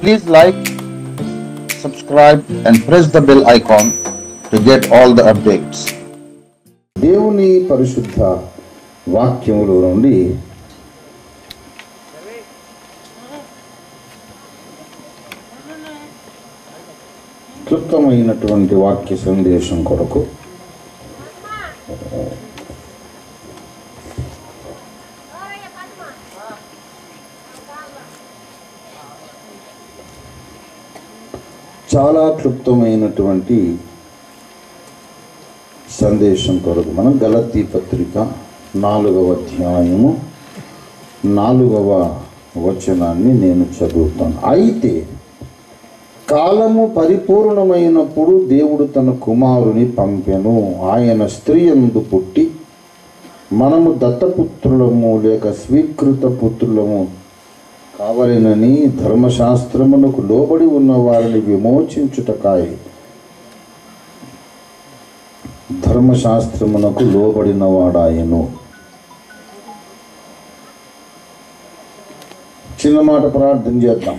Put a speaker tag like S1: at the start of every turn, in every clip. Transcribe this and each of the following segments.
S1: Please like, subscribe, and press the bell icon to get all the updates.
S2: దేవుని పరిశుద్ధ వాక్యములో నుండి క్లుప్తమైనటువంటి వాక్య సందేశం కొరకు చాలా క్లుప్తమైనటువంటి సందేశం కొరకు మనం గలతీ పత్రిక నాలుగవ అధ్యాయము నాలుగవ వచనాన్ని నేను చదువుతాను అయితే కాలము పరిపూర్ణమైనప్పుడు దేవుడు తన కుమారుని పంపెను ఆయన స్త్రీ యందు పుట్టి మనము దత్తపుత్రులము లేక స్వీకృత పుత్రులము కావలెనని ధర్మశాస్త్రమునకు లోబడి ఉన్న వారిని విమోచించుటకాయ ధర్మశాస్త్రమునకు లోబడిన వాడాయను చిన్న మాట ప్రార్థన చేద్దాం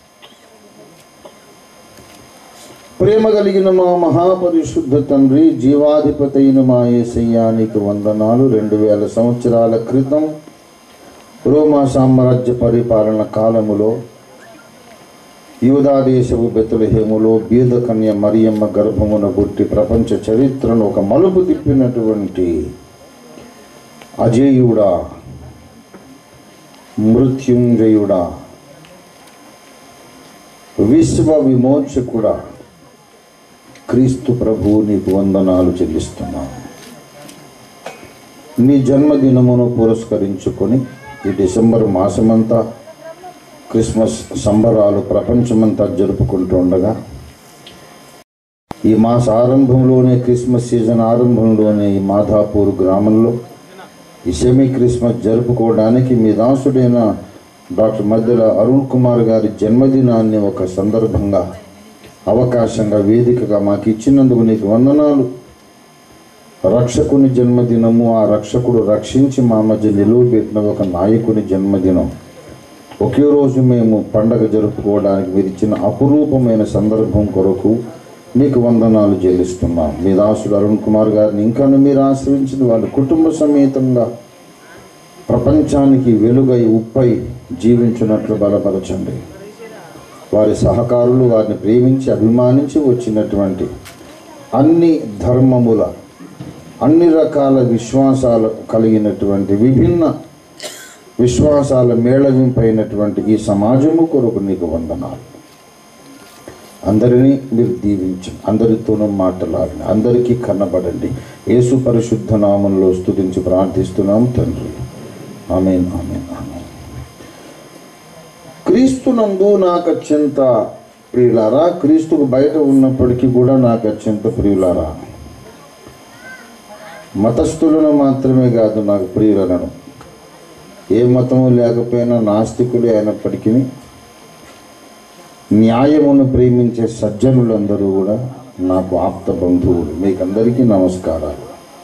S2: ప్రేమ కలిగిన మా మహాపరిశుద్ధ తండ్రి జీవాధిపతి అయిన మా ఏసయ్యానికి వందనాలు రెండు వేల సంవత్సరాల క్రితం రోమా సామ్రాజ్య పరిపాలన కాలములో యూదాదేశపు బెతులహేములో బీదకన్య మరియమ్మ గర్భమున పుట్టి ప్రపంచ చరిత్రను ఒక మలుపు తిప్పినటువంటి అజేయుడా మృత్యుంజయుడా విశ్వ విమోచకుడా క్రీస్తు ప్రభువు నీకు వందనాలు చెల్లిస్తున్నాను నీ జన్మదినమును పురస్కరించుకొని ఈ డిసెంబర్ మాసమంతా క్రిస్మస్ సంబరాలు ప్రపంచమంతా జరుపుకుంటూ ఉండగా ఈ మాస ఆరంభంలోనే క్రిస్మస్ సీజన్ ఆరంభంలోనే ఈ మాధాపూర్ గ్రామంలో ఈ సెమీ క్రిస్మస్ జరుపుకోవడానికి మీ దాసుడైన డాక్టర్ మధ్యల అరుణ్ కుమార్ గారి జన్మదినాన్ని ఒక సందర్భంగా అవకాశంగా వేదికగా మాకు ఇచ్చినందుకు నీకు వందనాలు రక్షకుని జన్మదినము ఆ రక్షకుడు రక్షించి మా మధ్య నిలువబెట్టిన ఒక నాయకుని జన్మదినం ఒకే రోజు మేము పండగ జరుపుకోవడానికి మీరు ఇచ్చిన అపురూపమైన సందర్భం కొరకు మీకు వందనాలు చెల్లిస్తున్నాం మీ దాసుడు అరుణ్ కుమార్ గారిని ఇంకా మీరు ఆశ్రయించిన వాళ్ళ కుటుంబ సమేతంగా ప్రపంచానికి వెలుగై ఉప్పై జీవించినట్లు బలపరచండి వారి సహకారులు వారిని ప్రేమించి అభిమానించి వచ్చినటువంటి అన్ని ధర్మముల అన్ని రకాల విశ్వాసాలు కలిగినటువంటి విభిన్న విశ్వాసాల మేళవింపైనటువంటి ఈ సమాజము కొరకు నీకు వందనాలు అందరినీ మీరు దీవించండి అందరితోనూ మాట్లాడండి అందరికీ కన్నబడండి యేసు పరిశుద్ధ నామంలో స్తుతించి ప్రార్థిస్తున్నాం తండ్రి ఆమెన్ ఆమెన్ ఆమెన్ క్రీస్తునందు నాకు అత్యంత ప్రియులారా క్రీస్తుకు బయట ఉన్నప్పటికీ కూడా నాకు అత్యంత ప్రియులారా మతస్థులను మాత్రమే కాదు నాకు ప్రియులను ఏ మతము లేకపోయినా నాస్తికులే అయినప్పటికీ న్యాయమును ప్రేమించే సజ్జనులందరూ కూడా నాకు ఆప్త బంధువులు మీకందరికీ నమస్కారాలు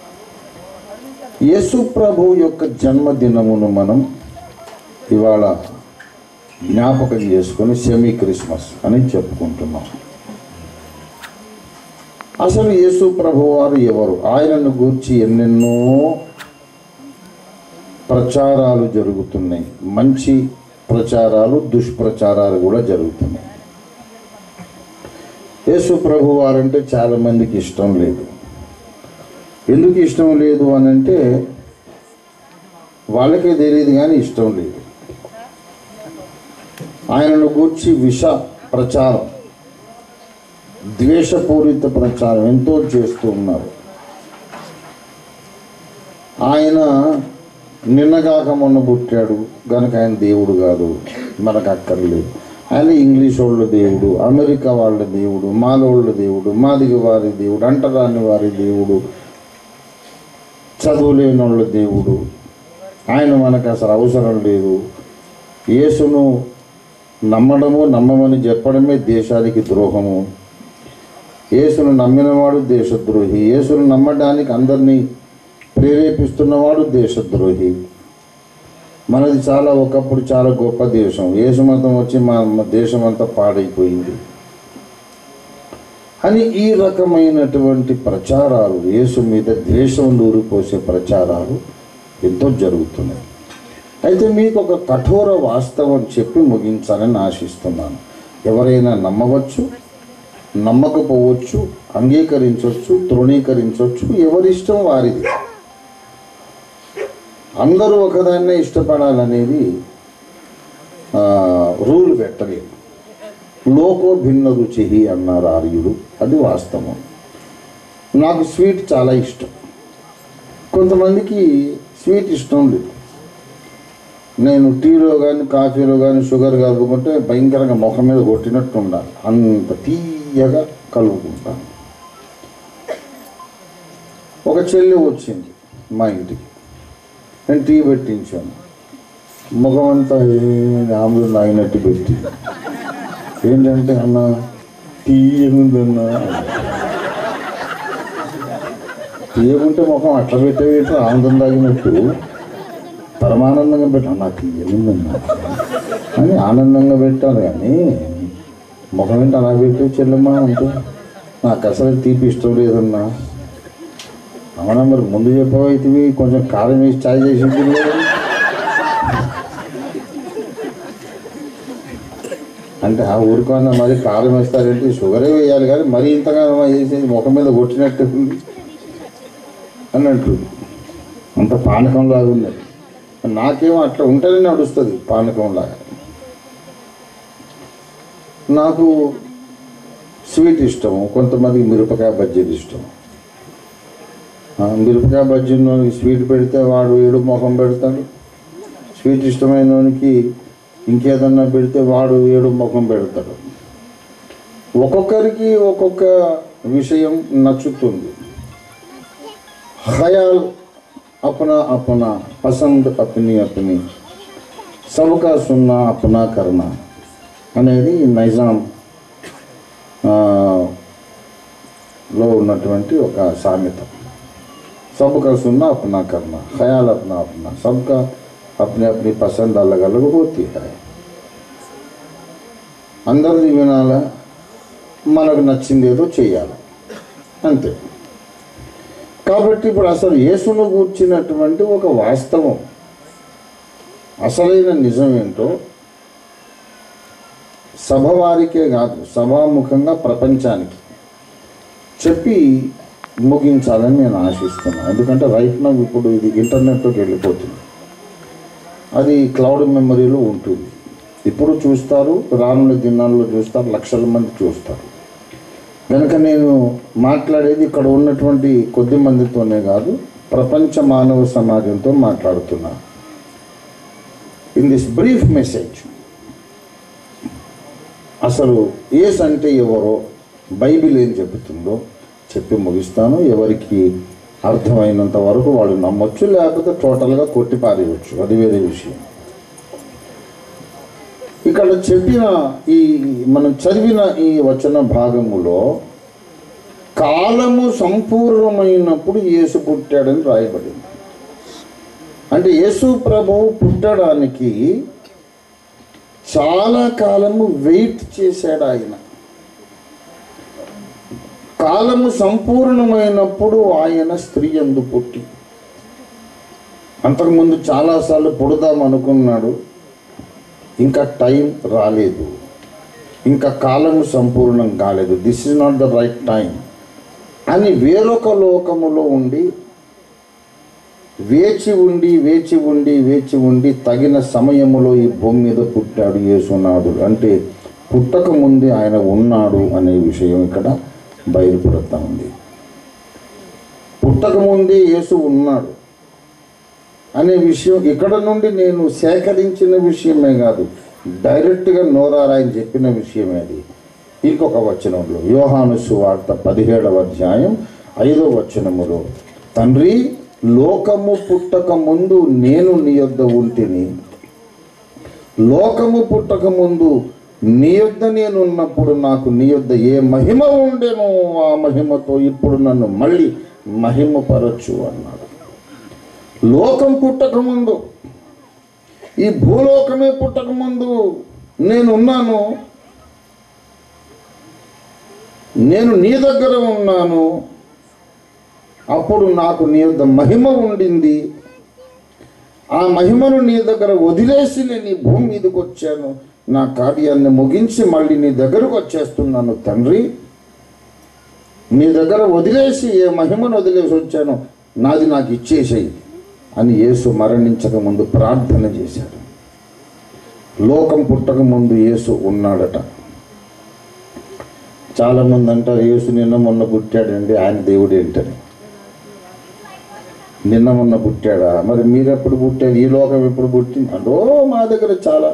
S2: యేసు ప్రభు యొక్క జన్మదినమును మనం ఇవాళ జ్ఞాపకం చేసుకొని సెమీ క్రిస్మస్ అని చెప్పుకుంటున్నాం అసలు యేసు ప్రభు వారు ఎవరు ఆయనను గూర్చి ఎన్నెన్నో ప్రచారాలు జరుగుతున్నాయి మంచి ప్రచారాలు దుష్ప్రచారాలు కూడా జరుగుతున్నాయి యేసు ప్రభు వారంటే చాలా మందికి ఇష్టం లేదు ఎందుకు ఇష్టం లేదు అని అంటే వాళ్ళకే తెలియదు కానీ ఇష్టం లేదు ఆయనను గూర్చి విష ప్రచారం ద్వేషపూరిత ప్రచారం ఎంతో చేస్తూ ఉన్నారు ఆయన నిన్నగాక మొన్న పుట్టాడు గనక ఆయన దేవుడు కాదు మనకు అక్కర్లేదు ఆయన ఇంగ్లీష్ వాళ్ళ దేవుడు అమెరికా వాళ్ళ దేవుడు మాలోళ్ళ దేవుడు మాదిగ వారి దేవుడు అంటరాని వారి దేవుడు చదువులేని వాళ్ళ దేవుడు ఆయన మనకు అసలు అవసరం లేదు యేసును నమ్మడము నమ్మమని చెప్పడమే దేశానికి ద్రోహము యేసును నమ్మినవాడు దేశద్రోహి యేసును నమ్మడానికి అందరినీ ప్రేరేపిస్తున్నవాడు దేశద్రోహి మనది చాలా ఒకప్పుడు చాలా గొప్ప దేశం యేసు మతం వచ్చి మా మా దేశం అంతా పాడైపోయింది అని ఈ రకమైనటువంటి ప్రచారాలు యేసు మీద ద్వేషం నూరిపోసే ప్రచారాలు ఎంతో జరుగుతున్నాయి అయితే మీకు ఒక కఠోర వాస్తవం చెప్పి ముగించాలని ఆశిస్తున్నాను ఎవరైనా నమ్మవచ్చు నమ్మకపోవచ్చు అంగీకరించవచ్చు తృణీకరించవచ్చు ఎవరిష్టం వారిది అందరూ ఒకదాన్నే ఇష్టపడాలనేది ఆ, రూల్ పెట్టలేదు లోకో భిన్న రుచి అన్నారు ఆర్యుడు అది వాస్తవం నాకు స్వీట్ చాలా ఇష్టం కొంతమందికి స్వీట్ ఇష్టం లేదు నేను టీలో కానీ కాఫీలో కానీ షుగర్ కలుపుకుంటే భయంకరంగా ముఖం మీద కొట్టినట్టు ఉండాలి అంత తీయగా కలుపుకుంటాను ఒక చెల్లి వచ్చింది మా ఇంటికి నేను టీ పెట్టించాను ముఖం అంతా ఆమె నాగినట్టు పెట్టి ఏంటంటే అన్న టీ ఏముందన్నా తీయకుంటే ముఖం అట్లా పెట్టేవి ఆనందం తాగినట్టు పరమానందంగా పెట్టాను నాకు ఏముందన్నా అని ఆనందంగా పెట్టాను కానీ ముఖం ఏంటి అలా పెట్టి చెల్లెమ్మా అంటే నాకు అసలు తీపి ఇష్టం లేదన్నా అవునా మరి ముందు చెప్పవైతే కొంచెం కారం వేసి చాయ్ చేసి ఉంటుంది కదా. అంటే ఆ ఊరుకున్న మరి కారం వేస్తారంటే షుగరే వేయాలి కానీ మరీ ఇంతగా వేసేది ముఖం మీద కొట్టినట్టు ఉంది అని అంటుంది అంత పానకంలాగా ఉంది నాకేమో అట్లా ఉంటేనే నడుస్తుంది పానకంలాగా నాకు స్వీట్ ఇష్టము కొంతమందికి మిరపకాయ బజ్జీలు ఇష్టం ఆ, మిరపకాయ బజ్జీలో స్వీట్ పెడితే వాడు ఏడు మొహం పెడతాడు స్వీట్ ఇష్టమైన వానికి ఇంకేదన్నా పెడితే వాడు ఏడు ముఖం పెడతాడు ఒక్కొక్కరికి ఒక్కొక్క విషయం నచ్చుతుంది ఖయాల్ अपना अपना పసంద్ అప్ని అప్ని సబ్కా సున్నా అప్నా కర్నా అనేది నైజాం ఆ, లో ఉన్నటువంటి ఒక సామెత सबका सुनना अपना करना ख्याल अपना अपना सबका अपनी अपनी पसंद अलग अलग होती है అందరిది వినాలా మనకు నచ్చింది ఏదో చేయాలి అంతే కాబట్టి ఇప్పుడు అసలు యేసును కూర్చున్నటువంటి ఒక వాస్తవం అసలైన నిజం ఏంటో సభ వారికే కాదు సభాముఖంగా ప్రపంచానికి చెప్పి ముగించాలని నేను ఆశిస్తున్నాను ఎందుకంటే రైట్ నా ఇప్పుడు ఇది ఇంటర్నెట్లోకి వెళ్ళిపోతుంది అది క్లౌడ్ మెమరీలో ఉంటుంది ఇప్పుడు చూస్తారు రానున్న దినాల్లో చూస్తారు లక్షల మంది చూస్తారు కనుక నేను మాట్లాడేది ఇక్కడ ఉన్నటువంటి కొద్ది మందితోనే కాదు ప్రపంచ మానవ సమాజంతో మాట్లాడుతున్నా ఇన్ దిస్ బ్రీఫ్ మెసేజ్ అసలు ఏస్ అంటే ఎవరో బైబిల్ ఏం చెబుతుందో చెప్పి ముగిస్తాను ఎవరికి అర్థమైనంత వరకు వాళ్ళు నమ్మొచ్చు లేకపోతే టోటల్గా కొట్టి పారేయచ్చు అది వేరే విషయం ఇక్కడ చెప్పిన ఈ మనం చదివిన ఈ వచన భాగములో కాలము సంపూర్ణమైనప్పుడు యేసు పుట్టాడని రాయబడింది అంటే యేసు ప్రభువు పుట్టడానికి చాలా కాలము వెయిట్ చేశాడు ఆయన కాలము సంపూర్ణమైనప్పుడు ఆయన స్త్రీ ఎందు పుట్టి అంతకుముందు చాలాసార్లు పుడదాం అనుకున్నాడు ఇంకా టైం రాలేదు ఇంకా కాలము సంపూర్ణం కాలేదు this is not the right time అని వేరొక లోకములో ఉండి వేచి ఉండి వేచి ఉండి వేచి ఉండి తగిన సమయములో ఈ భూమి మీద పుట్టాడు యేసునాడు అంటే పుట్టక ముందే ఆయన ఉన్నాడు అనే విషయం ఇక్కడ బయలుపడుతూ ఉంది పుట్టక ముందే యేసు ఉన్నాడు అనే విషయం ఇక్కడ నుండి నేను సేకరించిన విషయమే కాదు డైరెక్ట్గా నోరారాయని చెప్పిన విషయమే అది ఇంకొక వచనంలో యోహాను సువార్త పదిహేడవ అధ్యాయం ఐదవ వచనములో తండ్రి లోకము పుట్టక ముందు నేను నీ యొద్ద ఉంటిని లోకము పుట్టక ముందు నీ యొద్ద నేను ఉన్నప్పుడు నాకు నీ యొద్ద ఏ మహిమ ఉండేనో ఆ మహిమతో ఇప్పుడు నన్ను మళ్ళీ మహిమపరచు అన్నాడు లోకం పుట్టక ముందు ఈ భూలోకమే పుట్టక ముందు నేనున్నాను నేను నీ దగ్గర ఉన్నాను అప్పుడు నాకు నీ యొద్ద మహిమ ఉండింది ఆ మహిమను నీ దగ్గర వదిలేసి నేను ఈ భూమి మీదకి వచ్చాను నా కార్యాన్ని ముగించి మళ్ళీ నీ దగ్గరకు వచ్చేస్తున్నాను తండ్రి నీ దగ్గర వదిలేసి ఏ మహిమను వదిలేసి వచ్చాను నాది నాకు ఇచ్చేసేయి అని యేసు మరణించక ముందు ప్రార్థన చేశాడు లోకం పుట్టక ముందు యేసు ఉన్నాడట చాలామంది అంటారు యేసు నిన్న మొన్న పుట్టాడండి ఆయన దేవుడు ఏంటని నిన్న మొన్న పుట్టాడా మరి మీరు ఎప్పుడు పుట్టారు ఈ లోకం ఎప్పుడు పుట్టింది అంటే ఓ మా దగ్గర చాలా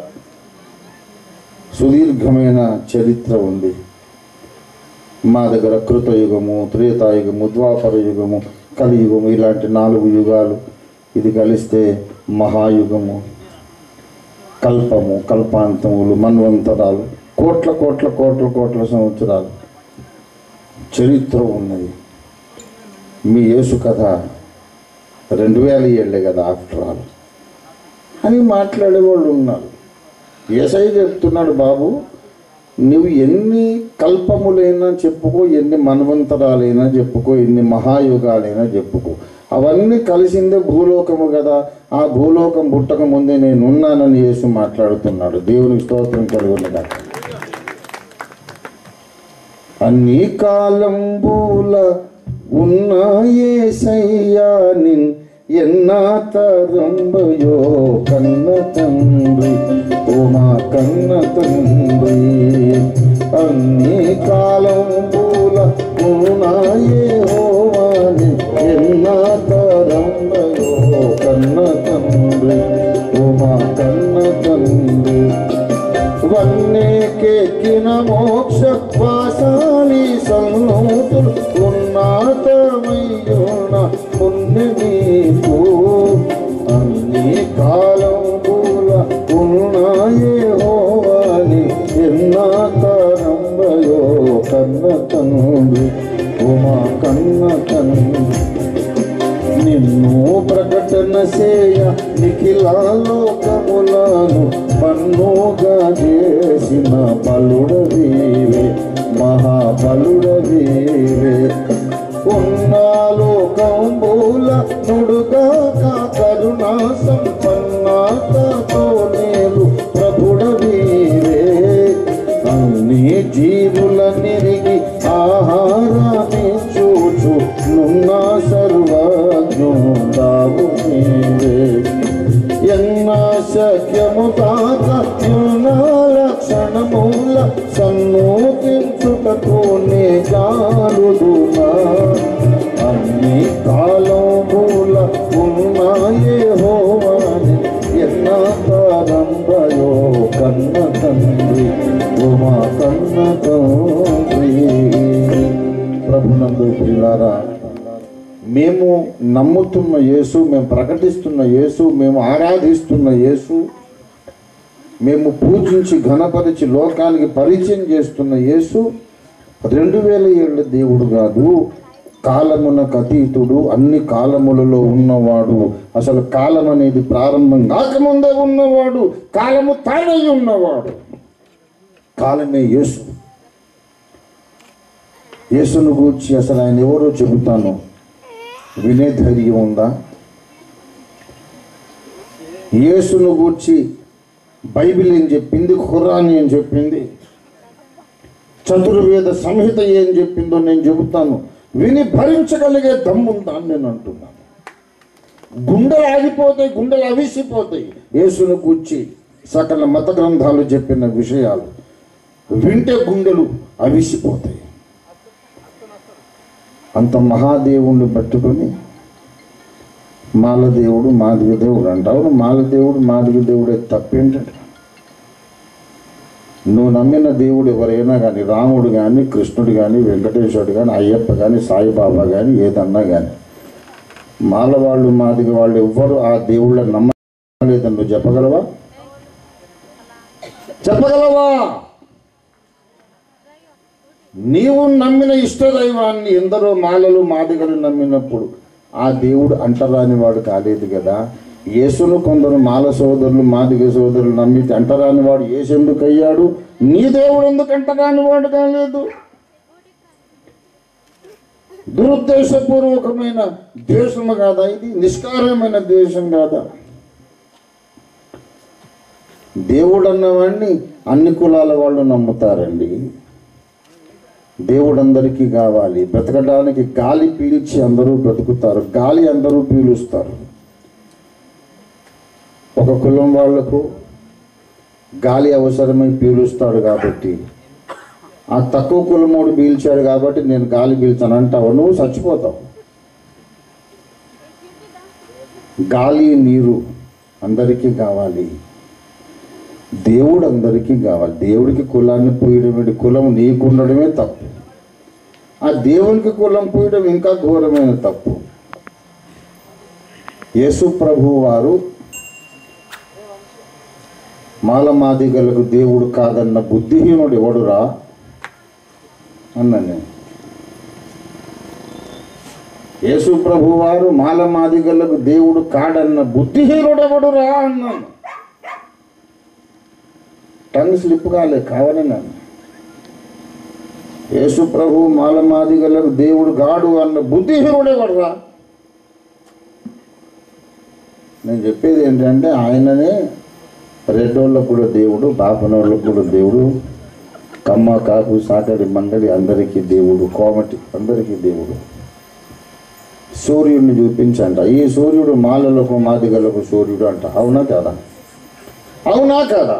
S2: సుదీర్ఘమైన చరిత్ర ఉంది మా దగ్గర కృతయుగము త్రేతాయుగము ద్వాపర యుగము కలియుగము ఇలాంటి నాలుగు యుగాలు ఇది కలిస్తే మహాయుగము కల్పము కల్పాంతములు మన్వంతరాలు కోట్ల కోట్ల కోట్ల కోట్ల సంవత్సరాలు చరిత్ర ఉన్నది మీ యేసు కథ రెండు వేల ఏళ్ళే కదా ఆఫ్టర్ ఆల్ అని మాట్లాడేవాళ్ళు ఉన్నారు ఏసై చెప్తున్నాడు బాబు నువ్వు ఎన్ని కల్పములైనా చెప్పుకో ఎన్ని మన్వంతరాలైనా చెప్పుకో ఎన్ని మహాయుగాలైనా చెప్పుకో అవన్నీ కలిసిందే భూలోకము కదా ఆ భూలోకం పుట్టక ముందే నేను ఉన్నానని యేసు మాట్లాడుతున్నాడు దేవునికి స్తోత్రం కలుగునిగా అన్ని కాలంబూల ఉన్నాయేసయ్యా నిన్ ఎన్నా తరంబయో కన్న తండ్రి ఓ మా కన్న తండ్రి అన్ని కాలంబూల ఉన్నాయే హోవాని ఎన్నా తరంబయో కన్న తండ్రి ఓ మా కన్న తండ్రి వన్నేకెక్కిన మోక్ష వాసాలి సన్నూతులు ఉన్నతమయ్యున పుణ్య నీకు అన్ని కాలం పూల ఉన్నాయే హోవాని ఎన్నా తరంబయో కన్న తండ్రి ఉమా కన్న తండ్రి నిన్ను ప్రకటన చేయ నిఖిలాలోకములను పన్నుగా చేసిన బలుడవీవే మహాబలుడవీవే ఉన్నాలోకంబూల నుడుగా కరుణా సంపన్నాతతో నేలు ప్రభుడవీవే అన్ని జీవుల నిరిగి ఆహారాన్ని చూచు నున్న సర్వజ్ఞుడావు నీవే ఎన్న శక్యము తాక యున లక్షణముల సన్నూతించుటతోనే జాలుదునా అన్ని కాలముల ఉన్నాయే హోవాని ఎన్న తరంబయో కన్న తండ్రి ఉమా కన్న తండ్రి ప్రభునందు ప్రియులారా మేము నమ్ముతున్న యేసు మేము ప్రకటిస్తున్న యేసు మేము ఆరాధిస్తున్న యేసు మేము పూజించి ఘనపరిచి లోకానికి పరిచయం చేస్తున్న యేసు రెండు వేల ఏళ్ళ దేవుడు కాదు కాలమునకు అతీతుడు అన్ని కాలములలో ఉన్నవాడు అసలు కాలం అనేది ప్రారంభం కాకముందే ఉన్నవాడు కాలము తాడై ఉన్నవాడు కాలమే యేసు యేసును గూర్చి అసలు ఆయన ఎవరో చెబుతాను వినే ధైర్యం ఉందా యేసును గూర్చి బైబిల్ ఏం చెప్పింది ఖురాన్ ఏం చెప్పింది చతుర్వేద సంహిత ఏం చెప్పిందో నేను చెబుతాను విని భరించగలిగే దమ్ముందా అని నేను అంటున్నాను గుండెలు ఆగిపోతాయి గుండెలు అవిసిపోతాయి యేసును కూర్చి సకల మత గ్రంథాలు చెప్పిన విషయాలు వింటే గుండెలు అవిసిపోతాయి అంత మహాదేవుణ్ణి పట్టుకొని మాలదేవుడు మాదిగ దేవుడు అంటావు మాలదేవుడు మాదిగ దేవుడే తప్పేంటంటే నువ్వు నమ్మిన దేవుడు ఎవరైనా కానీ రాముడు కానీ కృష్ణుడు కానీ వెంకటేశ్వరుడు కానీ అయ్యప్ప కానీ సాయిబాబా కానీ ఏదన్నా కానీ మాల వాళ్ళు మాదిగ వాళ్ళు ఎవ్వరు ఆ దేవుళ్ళ నమ్మలేదని నువ్వు చెప్పగలవా చెప్పగలవా నీవు నమ్మిన ఇష్టదైవాన్ని ఎందరో మాలలు మాదిగలు నమ్మినప్పుడు ఆ దేవుడు అంటరాని వాడు కాలేదు కదా యేసును కొందరు మాల సోదరులు మాదిగ సోదరులు నమ్మి అంటరాని వాడు యేసు ఎందుకు అయ్యాడు నీ దేవుడు ఎందుకు అంటరాని వాడు కాలేదు దురుద్దేశపూర్వకమైన ద్వేషము కాదా ఇది నిష్కారమైన ద్వేషం కాదా దేవుడు అన్నవాడిని అన్ని కులాల వాళ్ళు నమ్ముతారండి దేవుడు అందరికీ కావాలి బ్రతకడానికి గాలి పీల్చి అందరూ బ్రతుకుతారు గాలి అందరూ పీలుస్తారు ఒక కులం వాళ్లకు గాలి అవసరమై పీలుస్తాడు కాబట్టి ఆ తక్కువ కులమోడు పీల్చాడు కాబట్టి నేను గాలి పీల్చాను అంటావు నువ్వు చచ్చిపోతావు గాలి నీరు అందరికీ కావాలి దేవుడు అందరికీ కావాలి దేవుడికి కులాన్ని పోయడం ఏంటి? కులం నీకుండడమే తప్పు ఆ దేవునికి కులం పోయడం ఇంకా ఘోరమైన తప్పు యేసు ప్రభు వారు మాలమాదిగలకు దేవుడు కాదన్న బుద్ధిహీనుడు ఎవడురా అన్నాను నేను యేసు ప్రభు వారు మాలమాదిగలకు దేవుడు కాడన్న బుద్ధిహీనుడు ఎవడురా అన్నాను టంగ్ స్లిప్ కాలే కావాలని అన్న యేసు ప్రభు మాలమాదిగలకు దేవుడు గాడు అన్న బుద్ధిహీనుడే కొడరా నేను చెప్పేది ఏంటంటే ఆయననే రెడ్డోళ్ళకు కూడా దేవుడు బాపనోళ్ళకు కూడా దేవుడు కమ్మ కాపు సాకడి మంగడి అందరికీ దేవుడు కోమటి అందరికీ దేవుడు సూర్యుడిని చూపించంట ఈ సూర్యుడు మాలలకు మాదిగలకు సూర్యుడు అంట అవునా కాదా అవునా కాదా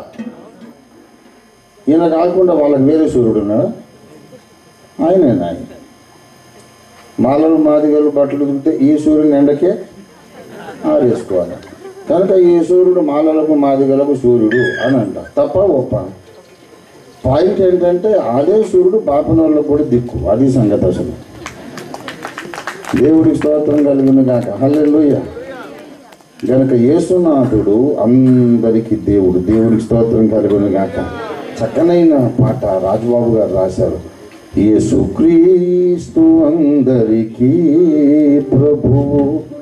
S2: ఈయన కాకుండా వాళ్ళకి వేరే సూర్యుడు ఉన్నాడా ఆయనే ఆయన మాలలు మాదిగలు బట్టలు దిగితే ఈ సూర్యుని ఎండకే ఆరేసుకోవాలి కనుక ఈ సూర్యుడు మాలలకు మాదిగలకు సూర్యుడు అని అంట తప్ప ఒప్ప పాయింట్ ఏంటంటే అదే సూర్యుడు బాపనోళ్ళకు కూడా దిక్కు అది సంగతి అసలు దేవుడికి స్తోత్రం కలిగిన కాక హల్లెలూయ గనక యేసునాథుడు అందరికీ దేవుడు దేవుడికి స్తోత్రం కలిగిన గాక చక్కనైన పాట రాజుబాబు గారు రాశారు యేసుక్రీస్తు అందరికీ ప్రభువు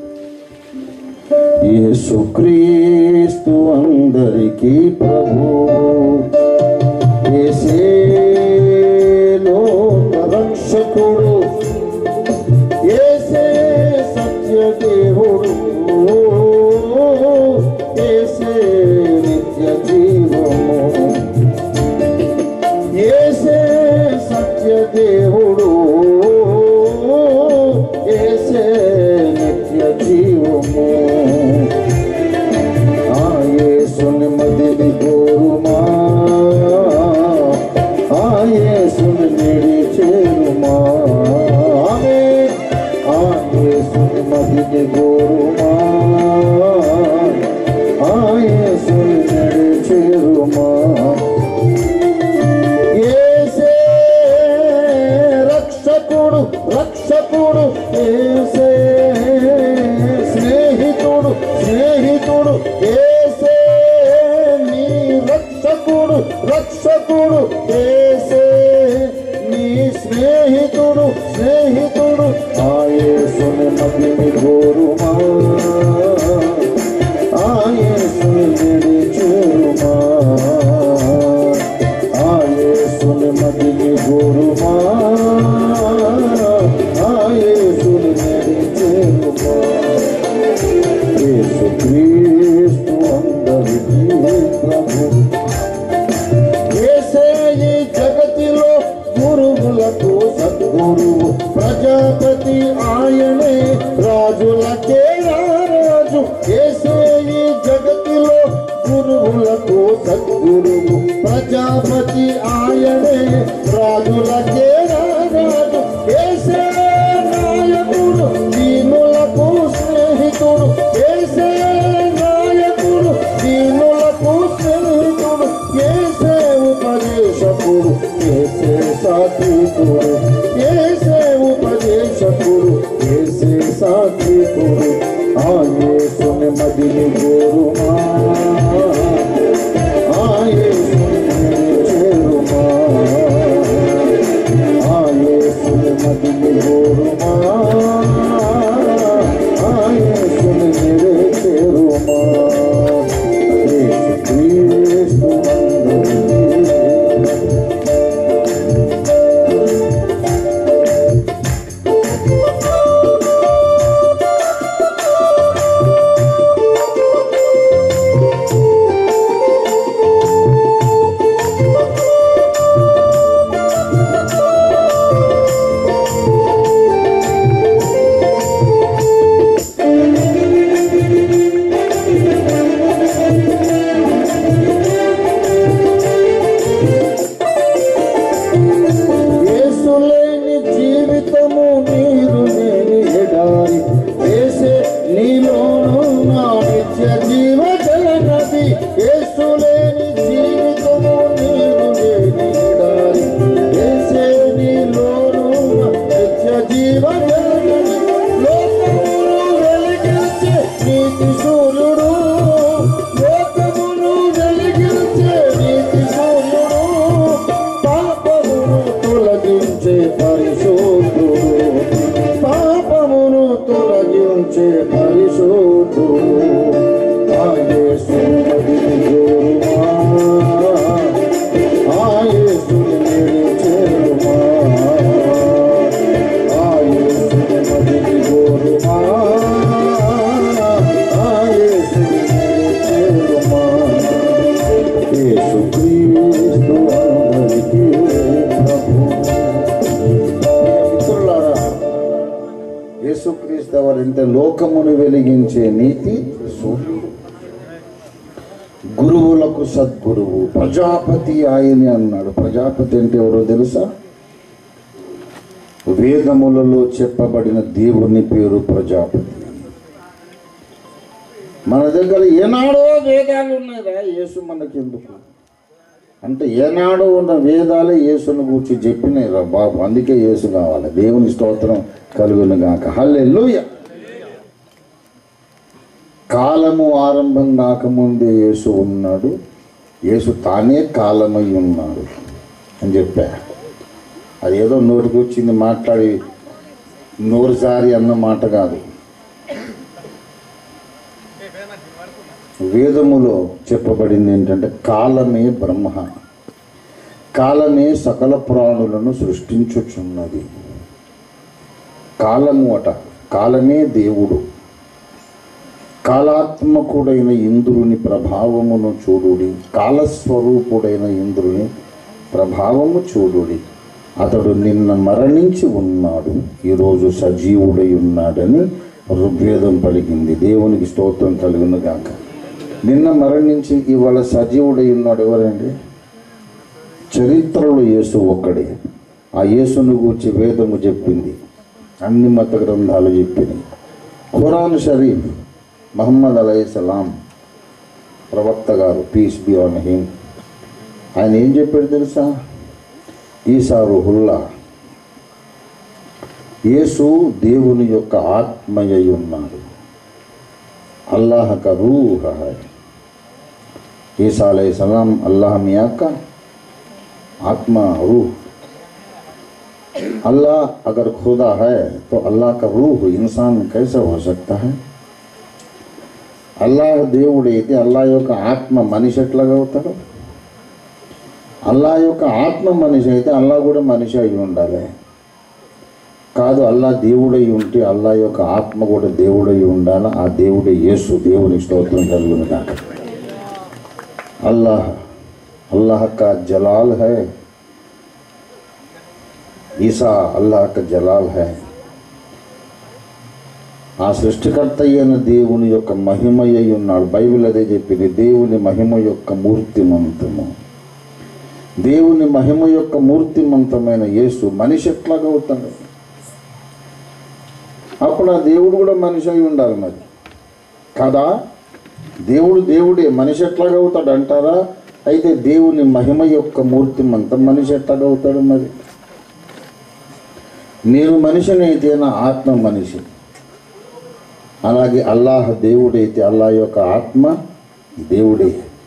S2: యేసుక్రీస్తు అందరికీ ప్రభువు యేసేలో రక్షకుడు యేసే సత్య దేవుడు యేసే నిత్య జీవము యేసే సత్య దేవుడు యేసే నిత్య జీవము ఆ యేసుని మదిని కోరుమా ఆ యేసుని నిడి చేరుమా ఆమేన్. ఆ యేసుని మదిని కోరుమా ఆ యేసుని నిడి చేరుమా యేసే రక్షకుడు రక్షకుడు యేసే స్నేహితుడు స్నేహితుడు యేసే నీ రక్షకుడు రక్షకుడు యేసే నీ స్నేహితుడు స్నేహితుడు ఆ యేసుని మదిని గోరుమా ఆ యేసుని నిడి చేరుమా ఆ యేసుని మదిని గోరుమా ఆ యేసుని నిడి చేరుమా యేసు క్రీస్తు అందరికీ ప్రభు యేసే ఈ జగతిలో గురువులకు సద్గురువు ప్రజాపతి ఆయనే రాజులకే రాజు యేసే ఈ జగతిలో గురువులకు సద్గురువు ప్రజాపతి ఆయనే రాజులకే రాజు యేసే నాయకుడు దీనులకు స్నేహితుడు యేసే నాయకుడు దీనులకు స్నేహితుడు యేసే ఉపదేశకుడు యేసే సాత్వికుడు యేసే ఉపదేశకుడు యేసే సాత్వికుడు ఆ యేసుని మదిని గోరుమా ఆ యేసుని చేరుమా యేసుక్రీస్తు ఎవరంటే లోకమును వెలిగించే నీతి సూర్యుడు గురువులకు సద్గురువు ప్రజాపతి ఆయనే అన్నాడు ప్రజాపతి అంటే ఎవరో తెలుసా వేదములలో చెప్పబడిన దేవుని పేరు ప్రజాపతి మన దగ్గర ఏనాడో వేదాలు ఉన్నాయిరా యేసు మనకెందుకు అంటే ఏనాడో ఉన్న వేదాలే యేసును గురించి చెప్పినాయి రా బాబు అందుకే యేసు కావాలి దేవుని స్తోత్రం కలుగును గాక హల్లెలూయ కాలము ఆరంభం కాకముందే యేసు ఉన్నాడు యేసు తానే కాలమై ఉన్నాడు అని చెప్పా అది ఏదో నోటికి వచ్చింది మాట్లాడి నోరుసారి అన్న మాట కాదు వేదములో చెప్పబడింది ఏంటంటే కాలమే బ్రహ్మ కాలమే సకల ప్రాణులను సృష్టించుచున్నది కాలము అట కాలమే దేవుడు కాలాత్మకుడైన ఇంద్రుని ప్రభావమును చూడుడి కాలస్వరూపుడైన ఇంద్రుని ప్రభావము చూడుడి అతడు నిన్న మరణించి ఉన్నాడు ఈరోజు సజీవుడై ఉన్నాడని ఋగ్వేదం పలికింది దేవునికి స్తోత్రం కలుగును గాక నిన్న మరణించి ఇవాళ సజీవుడై ఉన్నాడు ఎవరండి చరిత్రలో యేసు ఒక్కడే ఆ యేసును గూర్చి వేదము చెప్పింది అన్ని మత గ్రంథాలు చెప్పినాయి ఖురాన్ షరీఫ్ మహమ్మద్ అలై సలాం ప్రవక్త గారు పీస్ బి ఆన్ హిమ్ ఆయన ఏం చెప్పాడు తెలుసా ఈసా రుహుల్లా యేసు దేవుని యొక్క ఆత్మయ్య ఉన్నాడు అల్లాహ్ కా రూహ హై ईसा सलाम अल्लाह मियाँ का आत्मा रूह अल्लाह अगर खुदा है तो अल्लाह का रूह इंसान कैसे हो सकता है అల్లాహ్ దేవుడైతే అల్లా యొక్క ఆత్మ మనిషి ఎట్లాగా అవుతాడు అల్లా యొక్క ఆత్మ మనిషి అయితే అల్లా కూడా మనిషి అయి ఉండాలి కాదు అల్లా దేవుడై ఉంటే అల్లా యొక్క ఆత్మ కూడా దేవుడై ఉండాలి ఆ దేవుడే యేసు దేవుని స్తోత్రం కలుగును కాక अल्लाह अल्लाह का जलाल है ईसा अल्लाह का जलाल है ఆ సృష్టికర్త అయిన దేవుని యొక్క మహిమయ్య ఉన్నాడు బైబిల్ అదే చెప్పింది దేవుని మహిమ యొక్క మూర్తిమంతము దేవుని మహిమ యొక్క మూర్తిమంతమైన యేసు మనిషి ఎట్లాగా అవుతాడు అప్పుడు ఆ దేవుడు కూడా మనిషి అయి ఉండాలి మరి కదా దేవుడు దేవుడే మనిషి ఎట్లాగా అవుతాడు అంటారా అయితే దేవుని మహిమ యొక్క మూర్తిమంతం మనిషి ఎట్లాగా అవుతాడు మరి నేను మనిషిని అయితే నా ఆత్మ మనిషి అలాగే అల్లాహ్ దేవుడైతే అల్లాహ్ యొక్క ఆత్మ దేవుడే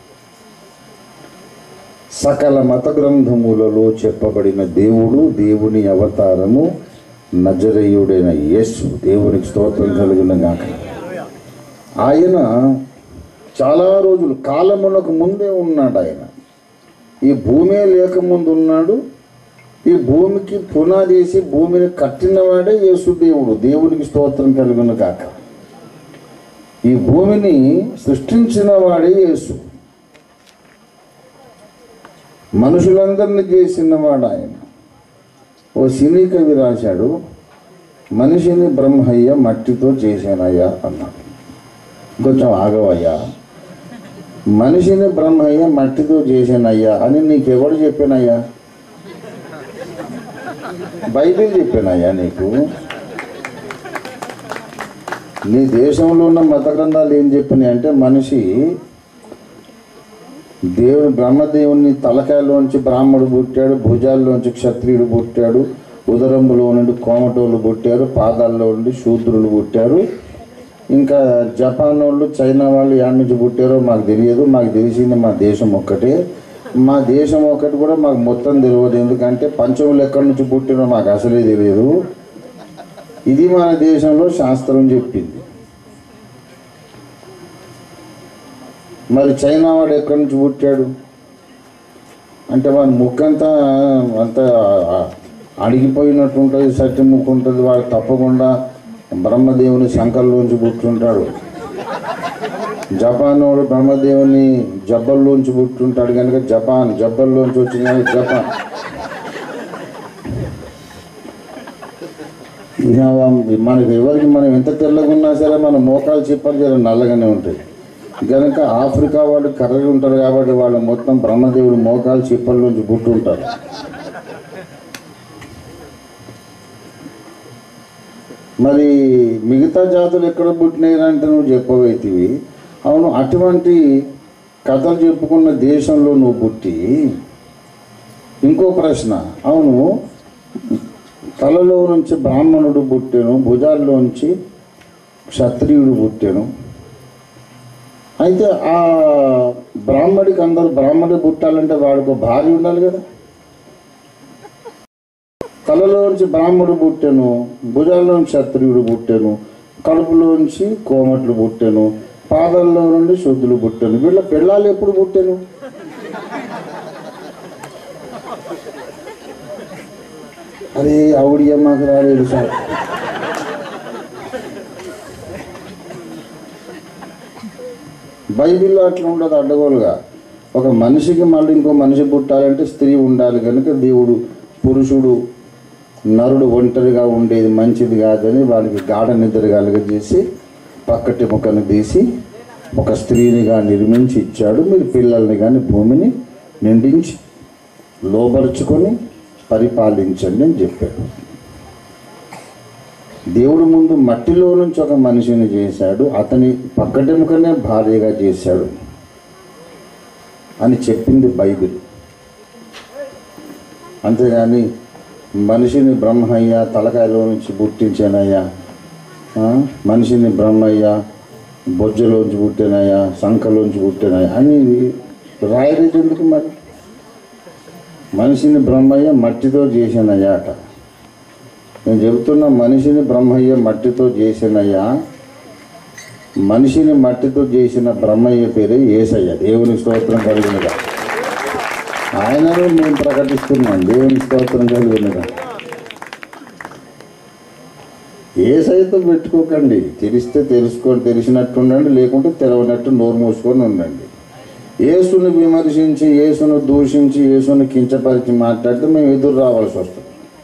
S2: సకల మత గ్రంథములలో చెప్పబడిన దేవుడు దేవుని అవతారము నజరేయుడైన యేసు దేవునికి స్తోత్రం కలిగిన గాక ఆయన చాలా రోజులు కాలమునకు ముందే ఉన్నాడు ఆయన ఈ భూమే లేకముందు ఉన్నాడు ఈ భూమికి పునాదేసి భూమిని కట్టినవాడే యేసు దేవుడు దేవునికి స్తోత్రం కలుగున కాక ఈ భూమిని సృష్టించిన వాడే యేసు మనుషులందరినీ చేసినవాడు ఆయన ఓ సినీ కవి రాశాడు మనిషిని బ్రహ్మయ్య మట్టితో చేశానయ్యా అన్నాడు కొంచెం ఆగవయ్యా మనిషిని బ్రహ్మయ్య మట్టితో చేశానయ్యా అని నీకెవడు చెప్పానయ్యా బైబిల్ చెప్పానయ్యా నీకు నీ దేశంలో ఉన్న మత గ్రంథాలు ఏం చెప్పినాయి అంటే మనిషి దేవుని బ్రహ్మదేవుని తలకాయలోంచి బ్రాహ్మడు పుట్టాడు భుజాల్లోంచి క్షత్రియుడు పుట్టాడు ఉదరంలో నుండి కోమటోళ్ళు పుట్టారు పాదాల్లో నుండి శూద్రులు పుట్టారు ఇంకా జపాన్ వాళ్ళు చైనా వాళ్ళు యాడ్ నుంచి పుట్టారో మాకు తెలియదు మాకు తెలిసింది మా దేశం ఒక్కటే మా దేశం ఒకటి కూడా మాకు మొత్తం తెలియదు ఎందుకంటే పంచములు ఎక్కడి నుంచి పుట్టినో మాకు అసలే తెలియదు ఇది మన దేశంలో శాస్త్రం చెప్పింది మరి చైనా వాడు ఎక్కడి నుంచి పుట్టాడు అంటే వాడి ముక్కంతా అంత అడిగిపోయినట్టు ఉంటుంది సత్య ముక్కు ఉంటుంది వాడు తప్పకుండా బ్రహ్మదేవుని శంకర్లోంచి పుట్టుంటాడు జపాన్ వాడు బ్రహ్మదేవుని జబ్బల్లోంచి పుట్టుంటాడు కనుక జపాన్ జబ్బల్లోంచి వచ్చిన జపాన్ ఇక మనకి ఎవరికి మనం ఎంత తెల్లగా ఉన్నా సరే మన మోకాలు చిప్పలు జర నల్లగానే ఉంటాయి కనుక ఆఫ్రికా వాళ్ళు కర్రగా ఉంటారు కాబట్టి వాళ్ళు మొత్తం బ్రహ్మదేవుడు మోకాలు చిప్పల నుంచి పుట్టుంటారు మరి మిగతా జాతులు ఎక్కడ పుట్టినాయంటే నువ్వు చెప్పవైతివి అవును అటువంటి కథలు చెప్పుకున్న దేశంలో నువ్వు పుట్టి ఇంకో ప్రశ్న అవును తలలో నుంచి బ్రాహ్మణుడు పుట్టాను భుజాల్లోంచి క్షత్రియుడు పుట్టాను అయితే ఆ బ్రాహ్మడికి అందరు బ్రాహ్మడి పుట్టాలంటే వాడికి ఒక భార్య ఉండాలి కదా తలలోంచి బ్రాహ్మడు పుట్టాను భుజాల్లోంచి క్షత్రియుడు పుట్టాను కడుపులోంచి కోమట్లు పుట్టాను పాదాల్లో నుండి శుద్ధులు పుట్టాను వీళ్ళ పిల్లలు ఎప్పుడు పుట్టాను అరే ఆవిడ మాకు రాలేదు సార్ బైబిల్లో అట్లా ఉండదు అడ్డగోలుగా ఒక మనిషికి మళ్ళీ ఇంకో మనిషి పుట్టాలంటే స్త్రీ ఉండాలి కనుక దేవుడు పురుషుడు నరుడు ఒంటరిగా ఉండేది మంచిది కాదని వాడికి గాఢ నిద్ర కలుగజేసి పక్కటి ముఖను తీసి ఒక స్త్రీనిగా నిర్మించి ఇచ్చాడు మీరు పిల్లల్ని కానీ భూమిని నిండించి లోపరుచుకొని పరిపాలించండి అని చెప్పాడు దేవుడు ముందు మట్టిలో నుంచి ఒక మనిషిని చేశాడు అతని పక్కటెముకనే భార్యగా చేశాడు అని చెప్పింది బైబిల్ అంతేగాని మనిషిని బ్రహ్మయ్య తలకాయలో నుంచి పుట్టించానయ్యా ఆ? మనిషిని బ్రహ్మయ్య బొజ్జలోంచి పుట్టినయ్యా సంఖలోంచి పుట్టినయ్యా అని రాయలేదు ఎందుకు మరి మనిషిని బ్రహ్మయ్య మట్టితో చేసినయ్యా అట నేను చెబుతున్న మనిషిని బ్రహ్మయ్య మట్టితో చేసినయ్యా మనిషిని మట్టితో చేసిన బ్రహ్మయ్య పేరే ఏసయ్య దేవుని స్తోత్రం కలిగినగా ఆయనను మేము ప్రకటిస్తున్నాం దేవుని స్తోత్రం కలిగినగా ఏసైతో పెట్టుకోకండి తెలిస్తే తెలుసుకోండి తెలిసినట్టు ఉండండి లేకుంటే తెలవనట్టు నోరు మూసుకొని ఉండండి యేసును విమర్శించి యేసును దూషించి యేసును కించపరిచి మాట్లాడితే మేము ఎదురు రావాల్సి వస్తుంది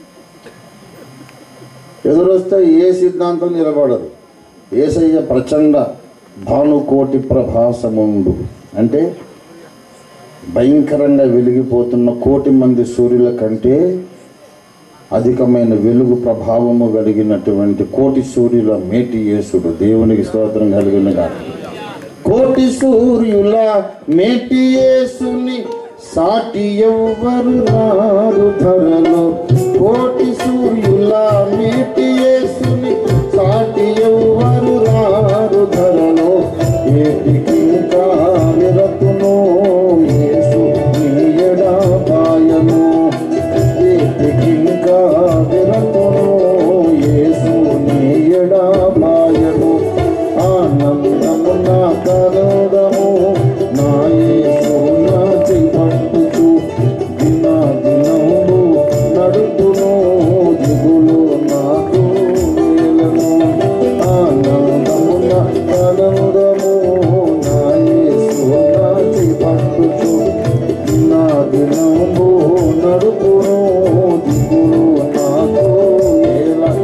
S2: ఎదురొస్తే ఏ సిద్ధాంతం నిలబడదు ఏసయ్య ప్రచండ భానుకోటి ప్రభాసముండు అంటే భయంకరంగా వెలిగిపోతున్న కోటి మంది సూర్యుల కంటే అధికమైన వెలుగు ప్రభావము కలిగినటువంటి కోటి సూర్యుల మేటి యేసుడు దేవునికి స్తోత్రం కలిగినగా కోటి సూర్యుల మేటి యేసుని సాటి ఎవ్వరు నారు ధరలో కోటి సూర్యుల మేటి యేసుని సాటి ఎవ్వరు రారు ధరలో ఏటికి విరతును యేసు నీయడా పాయను ఏటికింకా విరతును యేసు నీయడా పాయను ఆనందము నా కరోదము నా యేసు నా చేపట్టుచు దిన దినము నడుపును దిగులు నాకు వేలను ఆనందము నా కరోదము నా యేసు నా చేపట్టుచు దిన దినము నడుపును దిగులు నాకు వేలను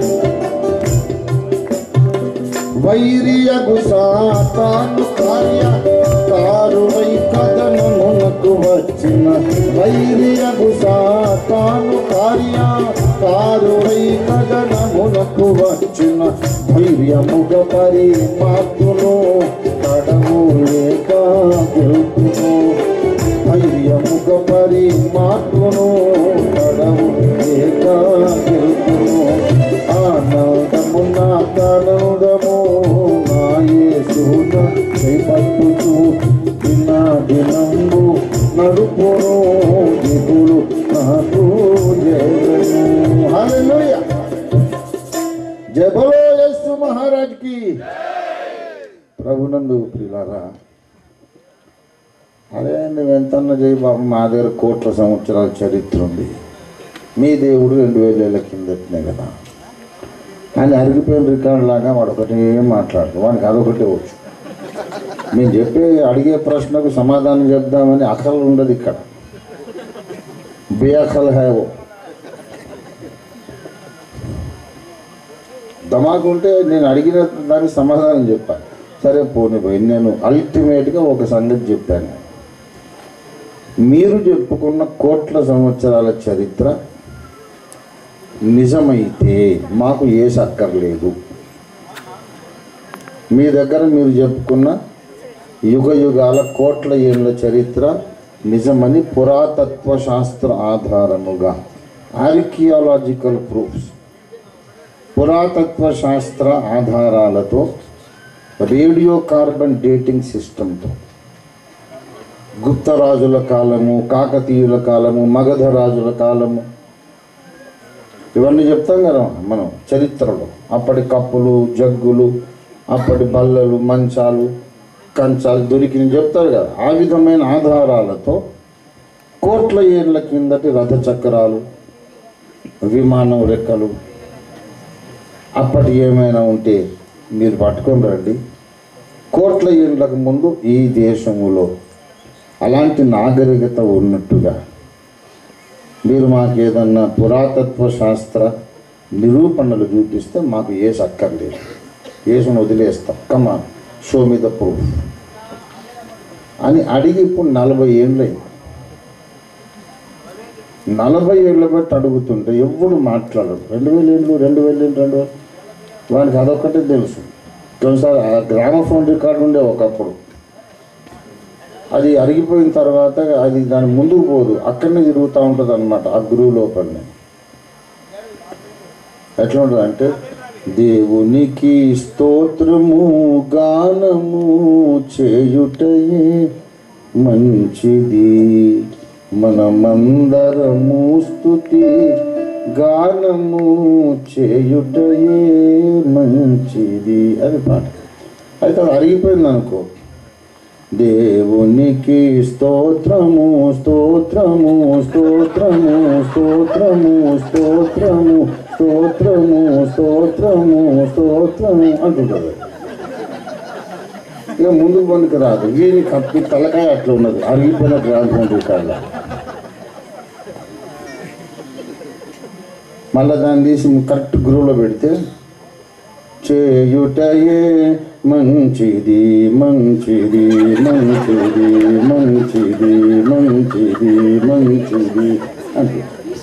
S2: వైరియగు సాతాను కార్య కారువై కథనమునకు వచ్చిన వైరియగు సాతాను కార్య కారువై కథనమునకు వచ్చిన ధైర్యముగ పరిమాతును కడము లేక గెలుపును ధైర్యముగ పరిమాతును కడము లేక గెలుపును ఆనందము నా కానందము నా యేసున చేపట్టుచు దిన దినంబు నడుపును దిగులు నాకు జయను హల్లెలూయా జయ బలో యేసు మహారాజ్ కి ప్రభునందు ప్రియులారా అదే నువ్వెంతన్నా జై బాబు మా దగ్గర కోట్ల సంవత్సరాల చరిత్ర ఉంది మీ దేవుడు రెండు వేల ఏళ్ళ కిందటనే కదా ఆయన అరిగిపోయిన రికార్డు లాగా వాడు ఒకటే మాట్లాడు వాడికి అదొకటే వచ్చు మేము చెప్పే అడిగే ప్రశ్నకు సమాధానం చెప్దామని అఖలు ఉండదు ఇక్కడ బేఅఖల్ హై ఓ ధమాకు ఉంటే నేను అడిగిన దానికి సమాధానం చెప్పాను సరే పోనీ పోయి నేను అల్టిమేట్గా ఒక సంగతి చెప్పాను మీరు చెప్పుకున్న కోట్ల సంవత్సరాల చరిత్ర నిజమైతే మాకు ఏ సక్కర్లేదు మీ దగ్గర మీరు చెప్పుకున్న యుగ యుగాల కోట్ల ఏళ్ళ చరిత్ర నిజమని పురాతత్వ శాస్త్ర ఆధారముగా ఆర్కియాలజికల్ ప్రూఫ్స్ పురాతత్వ శాస్త్ర ఆధారాలతో రేడియో కార్బన్ డేటింగ్ సిస్టంతో గుప్తరాజుల కాలము కాకతీయుల కాలము మగధ రాజుల కాలము ఇవన్నీ చెప్తాం కదా మనం చరిత్రలో అప్పటి కప్పులు జగ్గులు అప్పటి బల్లలు మంచాలు కంచాలు దొరికిన చెప్తారు కదా ఆ విధమైన ఆధారాలతో కోట్ల ఏళ్ళ కిందటి రథ చక్రాలు విమానం రెక్కలు అప్పటి ఏమైనా ఉంటే మీరు పట్టుకొని రండి కోట్ల ఏళ్ళకు ముందు ఈ దేశములో అలాంటి నాగరికత ఉన్నట్టుగా మీరు మాకు ఏదన్నా పురాతత్వ శాస్త్ర నిరూపణలు చూపిస్తే మాకు ఏ సక్కర్లేదు ఏసును వదిలేస్తాం కమా షో మీద ప్రూఫ్ అని అడిగి ఇప్పుడు నలభై ఏళ్ళైంది నలభై ఏళ్ళ బట్టి అడుగుతుంటే ఎవ్వడు మాట్లాడరు రెండు వేల ఏళ్ళు రెండు వేల ఏళ్ళు రెండు వేలు వానికి అదొక్కటే తెలుసు కొన్నిసార్లు ఆ గ్రామఫోన్ రికార్డు ఉండే ఒకప్పుడు అది అరిగిపోయిన తర్వాత అది దాని ముందుకు పోదు అక్కడనే తిరుగుతూ ఉంటుంది అనమాట ఆ గురువు లోపలనే ఎట్లా ఉంటుంది అంటే దేవునికి స్తోత్రము గానము చేయుటయే మంచిది మనమందరము స్తుతి గానము చేయుటయే మంచిది అది పాట అయితే అది అరిగిపోయింది అనుకో దేవునికి స్తోత్రము స్తోత్రము స్తోత్రము స్తోత్రము స్తోత్రము స్తోత్రము స్తోత్రము స్తోత్రము అంటుంటుంది ఇక ముందుకు పనికి రాదు వీని కప్పి తలకాయ అట్లా ఉన్నది అరిగిపోయిన గ్రామం రికార్డుల మళ్ళీ దాన్ని తీసి కరెక్ట్ గురువులో పెడితే చేయుటయే మంచిది మంచిది మంచిది మంచిది మంచిది మంచిది అంటే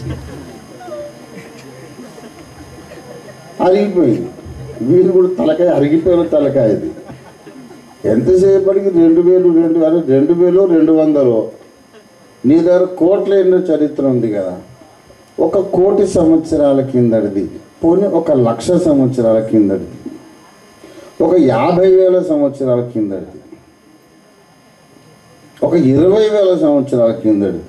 S2: అరిగిపోయింది వీరు కూడా తలకాయ అరిగిపోయిన తలకాయ ఇది ఎంతసేపటికి రెండు వేలు రెండు అరే రెండు వేలు రెండు వందలు నీ దగ్గర కోట్ల ఎన్నో చరిత్ర ఉంది కదా ఒక కోటి సంవత్సరాల కిందటిది పోనీ ఒక లక్ష సంవత్సరాల కిందటిది ఒక యాభై వేల సంవత్సరాల కిందటిది ఒక ఇరవై వేల సంవత్సరాల కిందటిది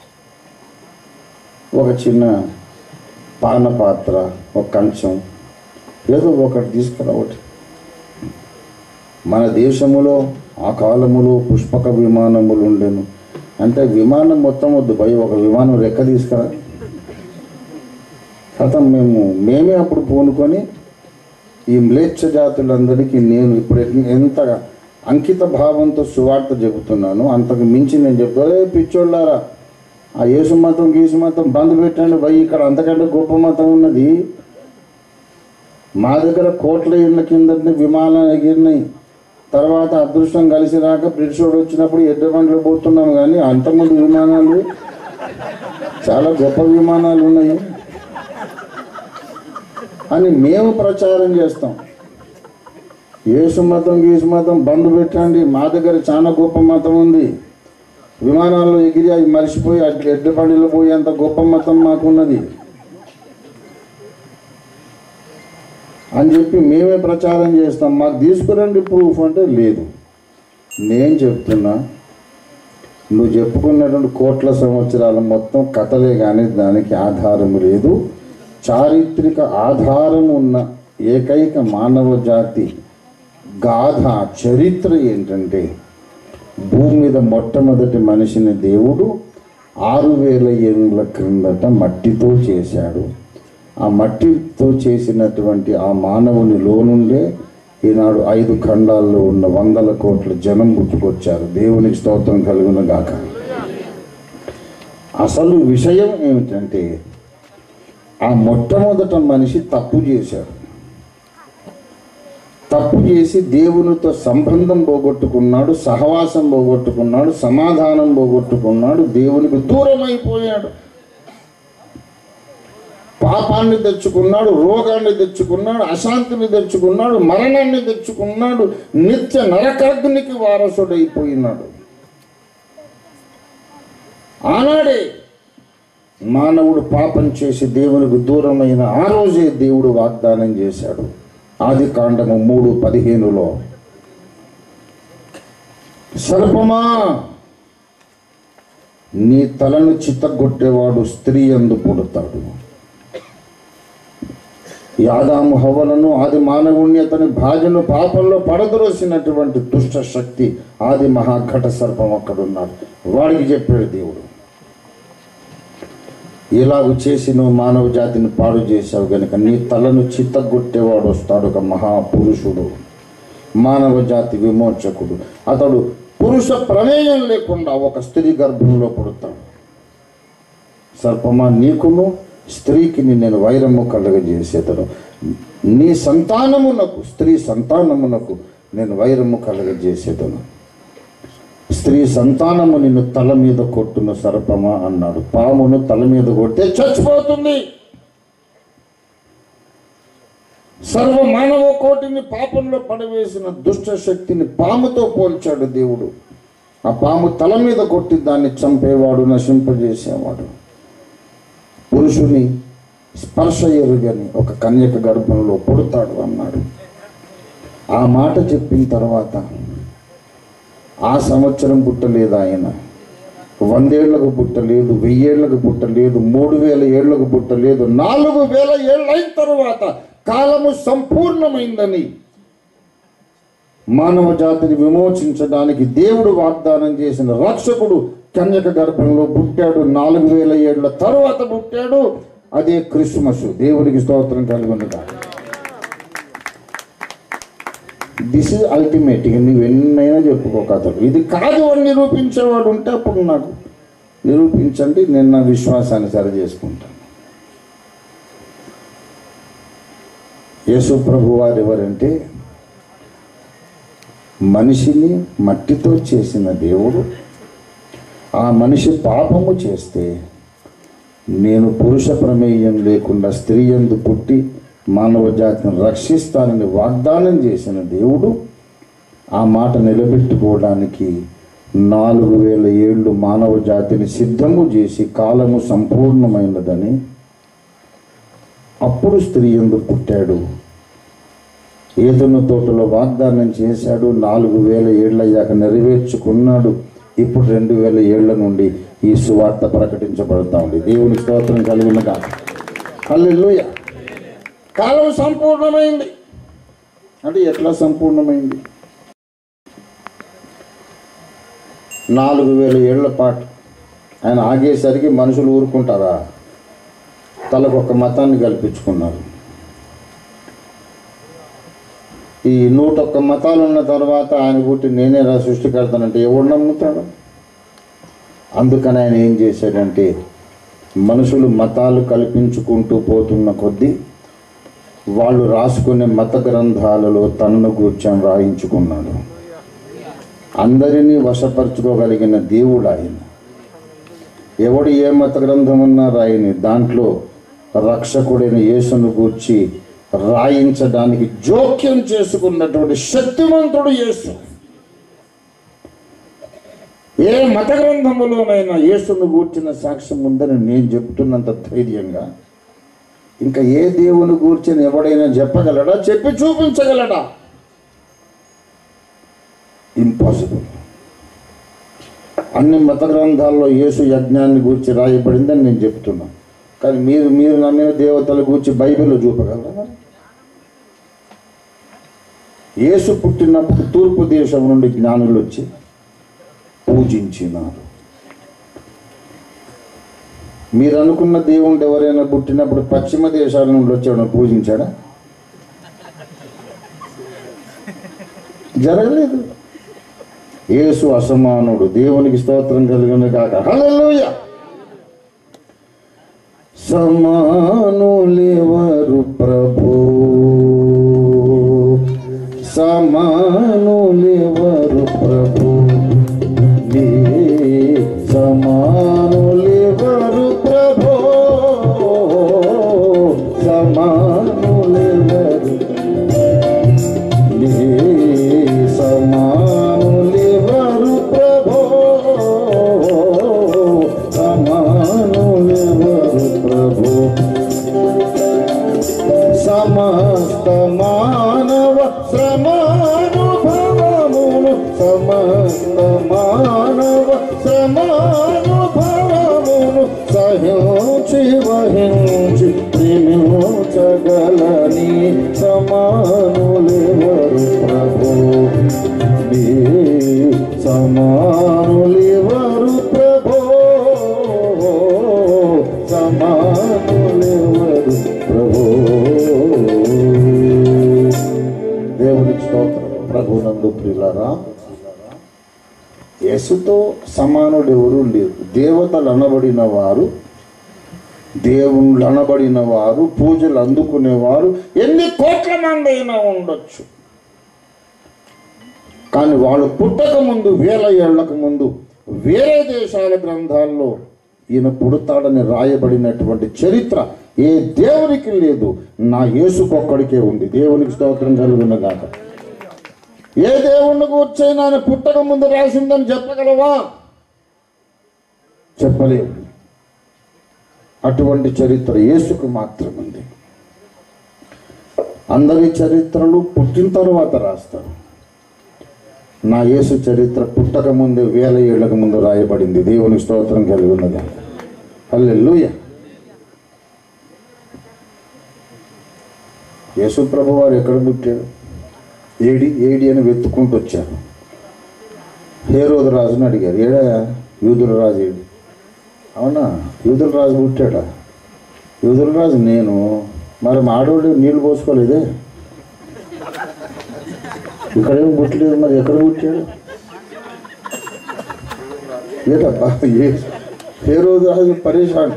S2: ఒక చిన్న పాన పాత్ర ఒక కంచం ఏదో ఒకటి తీసుకురా ఒకటి మన దేశములో ఆ కాలములో పుష్పక విమానములు ఉండేను అంటే విమానం మొత్తం వద్దు భయ ఒక విమానం రెక్క తీసుకురా కథం మేము మేమే అప్పుడు పూనుకొని ఈ మ్లేచ్ఛ జాతులందరికీ నేను ఇప్పుడు ఎన్- ఎంత అంకిత భావంతో సువార్త చెబుతున్నాను అంతకు మించి నేను చెప్తాను "ఏ పిచ్చోళ్ళారా ఆ యేసు మతం గీసు మతం బంద్ పెట్టండి భయ్ ఇక్కడ అంతకంటే గొప్ప మతం ఉన్నది మా దగ్గర కోట్ల ఇళ్ళ కింద విమానాలు ఎగిరినాయి తర్వాత అదృష్టం కలిసి రాక బ్రిటిష్ వాడు వచ్చినప్పుడు ఎడ్డ బండ్లు పోతున్నాం కానీ అంతకుముందు విమానాలు చాలా గొప్ప విమానాలు ఉన్నాయి అని మేము ప్రచారం చేస్తాం యేసు మతం గీసు మతం బంద్ పెట్టండి మా దగ్గర చాలా గొప్ప మతం ఉంది విమానాల్లో ఎగిరి అవి మరిచిపోయి అట్లా ఎడ్ల బండిలో పోయి అంత గొప్ప మతం మాకున్నది అని చెప్పి మేమే ప్రచారం చేస్తాం మాకు తీసుకురండి ప్రూఫ్ అంటే లేదు నేను చెప్తున్నా నువ్వు చెప్పుకున్నటువంటి కోట్ల సంవత్సరాల మొత్తం కథలే కానీ దానికి ఆధారం లేదు చారిత్రక ఆధారం ఉన్న ఏకైక మానవ జాతి గాథ చరిత్ర ఏంటంటే భూమి మీద మొట్టమొదటి మనిషిని దేవుడు ఆరు వేల ఏళ్ళ క్రిందట మట్టితో చేశాడు ఆ మట్టితో చేసినటువంటి ఆ మానవునిలో నుండే ఈనాడు ఐదు ఖండాల్లో ఉన్న వందల కోట్ల జనం పుట్టుకొచ్చారు దేవునికి స్తోత్రం కలుగును గాక అసలు విషయం ఏమిటంటే ఆ మొట్టమొదట మనిషి తప్పు చేశాడు తప్పు చేసి దేవునితో సంబంధం పోగొట్టుకున్నాడు సహవాసం పోగొట్టుకున్నాడు సమాధానం పోగొట్టుకున్నాడు దేవునికి దూరం అయిపోయాడు పాపాన్ని తెచ్చుకున్నాడు రోగాన్ని తెచ్చుకున్నాడు అశాంతిని తెచ్చుకున్నాడు మరణాన్ని తెచ్చుకున్నాడు నిత్య నరకాగ్నికి వారసుడైపోయినాడు ఆనాడే మానవుడు పాపం చేసి దేవునికి దూరమైన ఆ రోజే దేవుడు వాగ్దానం చేశాడు ఆది కాండము మూడు పదిహేనులో సర్పమా నీ తలను చిత్తగొట్టేవాడు స్త్రీ ఎందు పుడతాడు యాదాము హవ్వలను ఆది మానవుణ్ణి అతని భార్యను పాపంలో పడద్రోసినటువంటి దుష్ట శక్తి ఆది మహాఘట సర్పం అక్కడున్నాడు వాడికి చెప్పాడు దేవుడు ఇలాగ చేసి నువ్వు మానవ జాతిని పాడు చేశావు గనుక నీ తలను చిత్తగొట్టేవాడు వస్తాడు ఒక మహాపురుషుడు మానవ జాతి విమోచకుడు అతడు పురుష ప్రమేయం లేకుండా ఒక స్త్రీ గర్భంలో పుడతాడు సర్పమా నీకును స్త్రీకి నేను వైరము కలగజేసేదను నీ సంతానమునకు స్త్రీ సంతానమునకు నేను వైరము కలగజేసేదను స్త్రీ సంతానము నిన్ను తల మీద కొట్టును సర్పమా అన్నాడు పామును తల మీద కొడితే చచ్చిపోతుంది సర్వ మానవ కోటిని పాపంలో పడవేసిన దుష్ట శక్తిని పాముతో పోల్చాడు దేవుడు ఆ పాము తల మీద కొట్టి దాన్ని చంపేవాడు నశింపజేసేవాడు పురుషుని స్పర్శ ఎరుగని ఒక కన్యక గర్భంలో పుడతాడు అన్నాడు ఆ మాట చెప్పిన తర్వాత ఆ సంవత్సరం పుట్టలేదు ఆయన వందేళ్లకు పుట్టలేదు వెయ్యేళ్లకు పుట్టలేదు మూడు వేల ఏళ్లకు పుట్టలేదు నాలుగు వేల ఏళ్ళైన తరువాత కాలము సంపూర్ణమైందని మానవ జాతిని విమోచించడానికి దేవుడు వాగ్దానం చేసిన రక్షకుడు కన్యక గర్భంలో పుట్టాడు నాలుగు వేల ఏళ్ల తరువాత పుట్టాడు అదే క్రిస్మస్ దేవుడికి స్తోత్రం కలుగునుగా దిస్ ఇస్ అల్టిమేట్ ఇక నువ్వు ఎన్నైనా చెప్పుకో కథలు ఇది కాదు అని నిరూపించేవాడు ఉంటే అప్పుడు నాకు నిరూపించండి నేను నా విశ్వాసాన్ని సరి చేసుకుంటాను యేసు ప్రభు వారు ఎవరంటే మనిషిని మట్టితో చేసిన దేవుడు ఆ మనిషి పాపము చేస్తే నేను పురుష ప్రమేయం లేకుండా స్త్రీ ఎందు పుట్టి మానవ జాతిని రక్షిస్తానని వాగ్దానం చేసిన దేవుడు ఆ మాట నిలబెట్టుకోవడానికి నాలుగు వేల ఏళ్ళు మానవ జాతిని సిద్ధము చేసి కాలము సంపూర్ణమైనదని అప్పుడు స్త్రీ ఎందు పుట్టాడు ఏదన్న తోటలో వాగ్దానం చేశాడు నాలుగు వేల ఏళ్ళయ్యాక నెరవేర్చుకున్నాడు ఇప్పుడు రెండు వేల ఏళ్ల నుండి ఈ సువార్త ప్రకటించబడతా ఉంది దేవుని స్తోత్రం కలిగినగా హల్లెలూయా కాలం సంపూర్ణమైంది అంటే ఎట్లా సంపూర్ణమైంది నాలుగు వేల ఏళ్ల పాటు ఆయన ఆగేసరికి మనుషులు ఊరుకుంటారా తలకు మతాన్ని కల్పించుకున్నారు ఈ నూట ఒక్క మతాలు ఉన్న తర్వాత ఆయన పుట్టి నేనే రా సృష్టికర్తనంటే ఎవడు నమ్ముతాడు అందుకని ఆయన ఏం చేశాడంటే మనుషులు మతాలు కల్పించుకుంటూ పోతున్న కొద్దీ వాళ్ళు రాసుకునే మత గ్రంథాలలో తనను కూర్చొని రాయించుకున్నాడు అందరినీ వశపరుచుకోగలిగిన దేవుడు ఆయన ఎవడు ఏ మత గ్రంథం ఉన్నా రాయని దాంట్లో రక్షకుడైన యేసును గూర్చి రాయించడానికి జోక్యం చేసుకున్నటువంటి శక్తివంతుడు యేసు ఏ మత గ్రంథములోనైనా యేసును గూర్చిన సాక్ష్యం ఉందని నేను చెప్తున్నంత ధైర్యంగా ఇంకా ఏ దేవుని గూర్చిన ఎవడైనా చెప్పగలడా చెప్పి చూపించగలడా ఇంపాసిబుల్ అన్ని మత గ్రంథాల్లో యేసు యజ్ఞాన్ని గూర్చి రాయబడిందని నేను చెప్తున్నా కానీ మీరు మీరు నమ్మిన దేవతల గూర్చి బైబిల్లో చూపగలరా మరి? యేసు పుట్టినప్పుడు తూర్పు దేశం నుండి జ్ఞానులు వచ్చి పూజించినారు మీరు అనుకున్న దేవుడు ఎవరైనా పుట్టినప్పుడు పశ్చిమ దేశాల నుండి వచ్చాడు పూజించాడా జరగలేదు యేసు అసమానుడు దేవునికి స్తోత్రం కలిగిన కాక హల్లెలూయ సమానులెవరు ప్రభు నీ సమానులెవరు ప్రభో సమానులెవరు ప్రభో సమస్త మానవ శ్రమానుభవమును సమస్త మానవ శ్రమానుభవమును సహించి వహించి ప్రేమించగలని సమానులెవరు ప్రభు నీ సమానులెవరు ప్రభు సమానులెవరు ప్రభు దేవునికి స్తోత్రం ప్రభునందు ప్రియులారా యేసుతో సమానుడు ఎవరు లేరు దేవతలు అనబడిన వారు దేవుళ్ళు అనబడిన వారు పూజలు అందుకునేవారు ఎన్ని కోట్ల మంది అయినా ఉండొచ్చు కానీ వాళ్ళు పుట్టక ముందు వేల ఏళ్లకు ముందు వేరే దేశాల గ్రంథాల్లో ఈయన పుడతాడని రాయబడినటువంటి చరిత్ర ఏ దేవునికి లేదు నా యేసుకొక్కడికే ఉంది దేవునికి స్తోత్రం కలుగునగాక ఏ దేవుణ్ణి కూర్చొని ఆయన పుట్టక ముందు రాసిందని చెప్పగలవా చెప్పలేవు అటువంటి చరిత్ర యేసుకు మాత్రం ఉంది అందరి చరిత్రలు పుట్టిన తర్వాత రాస్తారు నా యేసు చరిత్ర పుట్టక ముందే వేల ఏళ్లకు ముందు రాయబడింది దేవుని స్తోత్రం కలిగి ఉన్నది హల్లెలూయ యేసు ప్రభు వారు ఎక్కడ పుట్టాడు ఏడి ఏడి అని వెతుక్కుంటూ వచ్చారు హేరోదు రాజుని అడిగారు ఏడా యూదుల రాజు ఏడి అవునా యూదుల రాజు పుట్టాడా యూదుల రాజు నేను మరి మాడోడు నీళ్లు పోసుకోలేదే ఇక్కడేం పుట్టలేదు మరి ఎక్కడ పుట్టాడు ఏదబ్బా ఏ ఏ రోజు రాజు పరేషాన్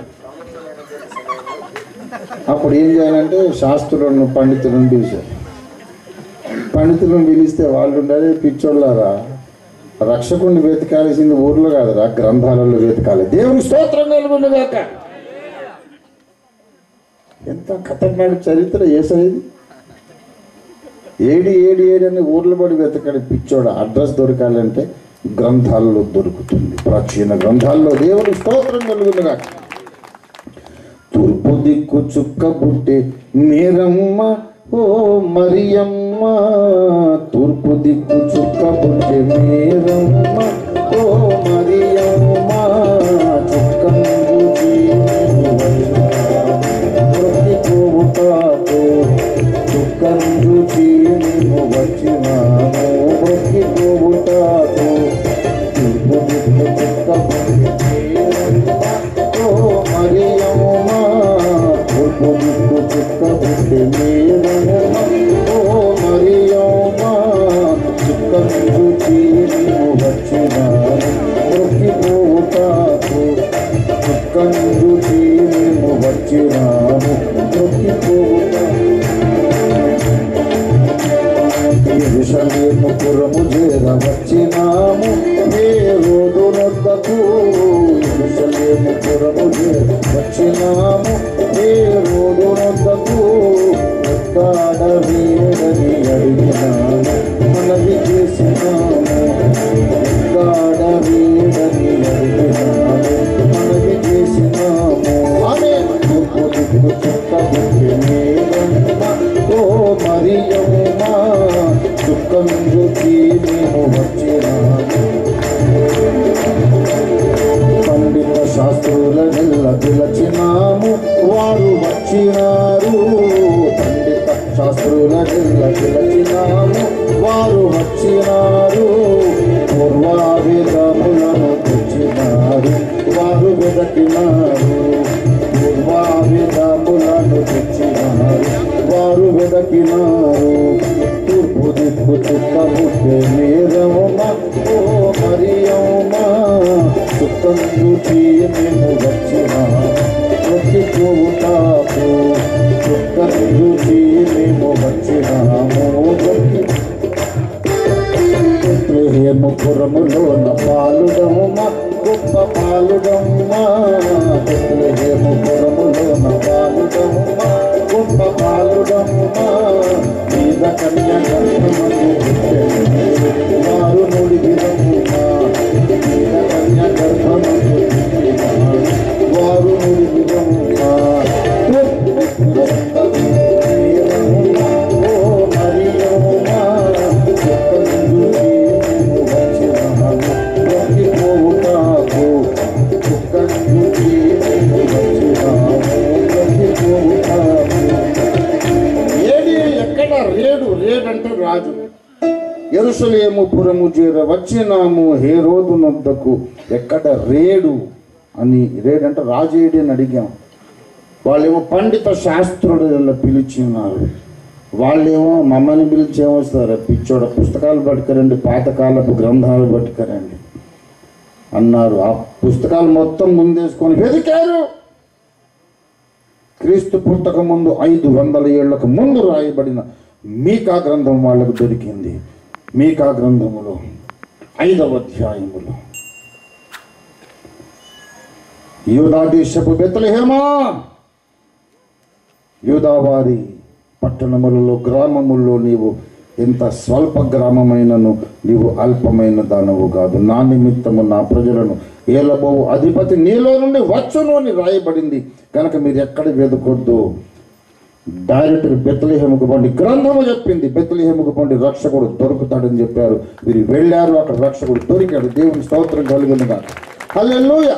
S2: అప్పుడు ఏం చేయాలంటే శాస్త్రులను పండితులను పిలిచారు పండితులను పిలిస్తే వాళ్ళు ఉండాలి పిచ్చోళ్ళారా రక్షకుడిని వెతకాల్సింది ఊర్లో కాదురా గ్రంథాలలో వెతకాలి దేవుని స్తోత్రం కలుగునుగాక ఎంత ఖతర్నాడు చరిత్ర ఏసైది ఏడి ఏడి ఏడి అని ఊర్లో పడి వెతకడి పిచ్చోడు అడ్రస్ దొరకాలంటే గ్రంథాల్లో దొరుకుతుంది ప్రాచీన గ్రంథాల్లో దేవుని స్తోత్రం కలుగునుగా తూర్పు దిక్కు చుక్క పుట్టే మీరమ్మ ఓ మరియమ్మ తూర్పు దిక్కు చుక్క పుట్టే మీరమ్మ ఓ మరియమ్మ చుక్కను చూచి ప్రతి పోవుతాతో దుఃఖం చూచి మేము వచ్చినాము ప్రతి పోవుతాతో తూర్పు దిక్కు చుక్క ఓ మరియమ్మ తూర్పు దిక్కు చుక్క పుట్టి మీరమ్మ ఓ మరియమ్మ చుక్కం చూచి మేము వచ్చినాము ప్రతి పోవుతాతో దుఃఖం చూచి మేము వచ్చినాము ప్రతి పోవుతాము ఎరుషలేము పురము చేర వచ్చినాము ఏ రోజు నొద్దకు ఎరుషలేము పురము చేర వచ్చినాము ఏ రోజు నొద్దకు ఎక్కడ వేడని అడిగినాము మనవి చేసినాము ఎక్కడ వేడని అడిగినాము మనవి చేసినాము ఆమె దిక్కు దిక్కు చుక్క బుద్ధి మేరమ్మ ఓ మరియమ్మ దుఃఖం చూచి మేము వచ్చినాము పండిత శాస్త్రుల నెల్ల పిలచినాము వారు వచ్చినారు పండిత శాస్త్రుల నెల్ల పిలచినాము వారు వచ్చినారు పూర్వాభిధములను తెచ్చినారు వారు వెదకినారు పూర్వాభిధములను తెచ్చినారు వారు వెదకినారు తూర్పు దిక్కు చుక్క పుట్టే మీరమ్మ ఓ మరియమ్మ చుక్కం చూచి మేము వచ్చినాము ప్రతి చూటాకు చుక్కం చూచి మేము వచ్చినాము ప్రతి హేమపురములోన పాలుడమ్మ గొప్ప పాలుడమ్మ హేమపురములోన పాలుడమ్మ గొప్ప పాలుడమ్మ పరిశుద్ధ కన్య గర్భమందు పుట్టెను. వారు నుడివిరముగా పరిశుద్ధ కన్య గర్భమందు పుట్టెను. వారు నుడివిరముగా ఓ మరియమ్మ, ఒక్కరు వచ్చినాను. బ్రతిపోవుటాకు ఒక్కరు వచ్చినాను. బ్రతిపోవుటాకు ఏడి ఎక్కడ రేడు రేడంటే రాజు ఎరుసలేము పురము చేర వచ్చినాము హేరోదు నొద్దకు ఎక్కడ రేడు అని రేడంటే రాజు ఏడి అని అడిగాం వాళ్ళేమో పండిత శాస్త్రుడు పిలిచినారు వాళ్ళేమో మమ్మల్ని పిలిచి ఏమొస్తారు పిచ్చోడ పుస్తకాలు పట్టుకరండి పాతకాలపు గ్రంథాలు పట్టుకరండి అన్నారు ఆ పుస్తకాలు మొత్తం ముందేసుకొని వెతికారు క్రీస్తు పుట్టక ముందు ఐదు వందల ఏళ్లకు ముందు రాయబడిన మీకా గ్రంథం వాళ్ళకు దొరికింది మీకా గ్రంథములో ఐదవ అధ్యాయములో యూదాదేశపు బెత్తలహేమా యూదావారి పట్టణములలో గ్రామముల్లో నీవు ఎంత స్వల్ప గ్రామమైనను నీవు అల్పమైన దానవు కాదు నా నిమిత్తము నా ప్రజలను ఏలబోవు అధిపతి నీలో నుండి వచ్చును అని రాయబడింది కనుక మీరు ఎక్కడ వెతుకొద్దు డైరెక్ట్ బెత్తలేహముకు పండి గ్రంథము చెప్పింది బెత్తలేహముకు పండి రక్షకుడు దొరుకుతాడని చెప్పారు మీరు వెళ్ళారు అక్కడ రక్షకుడు దొరికాడు దేవుని స్తోత్రం కలిగిందిగా హల్లెలూయా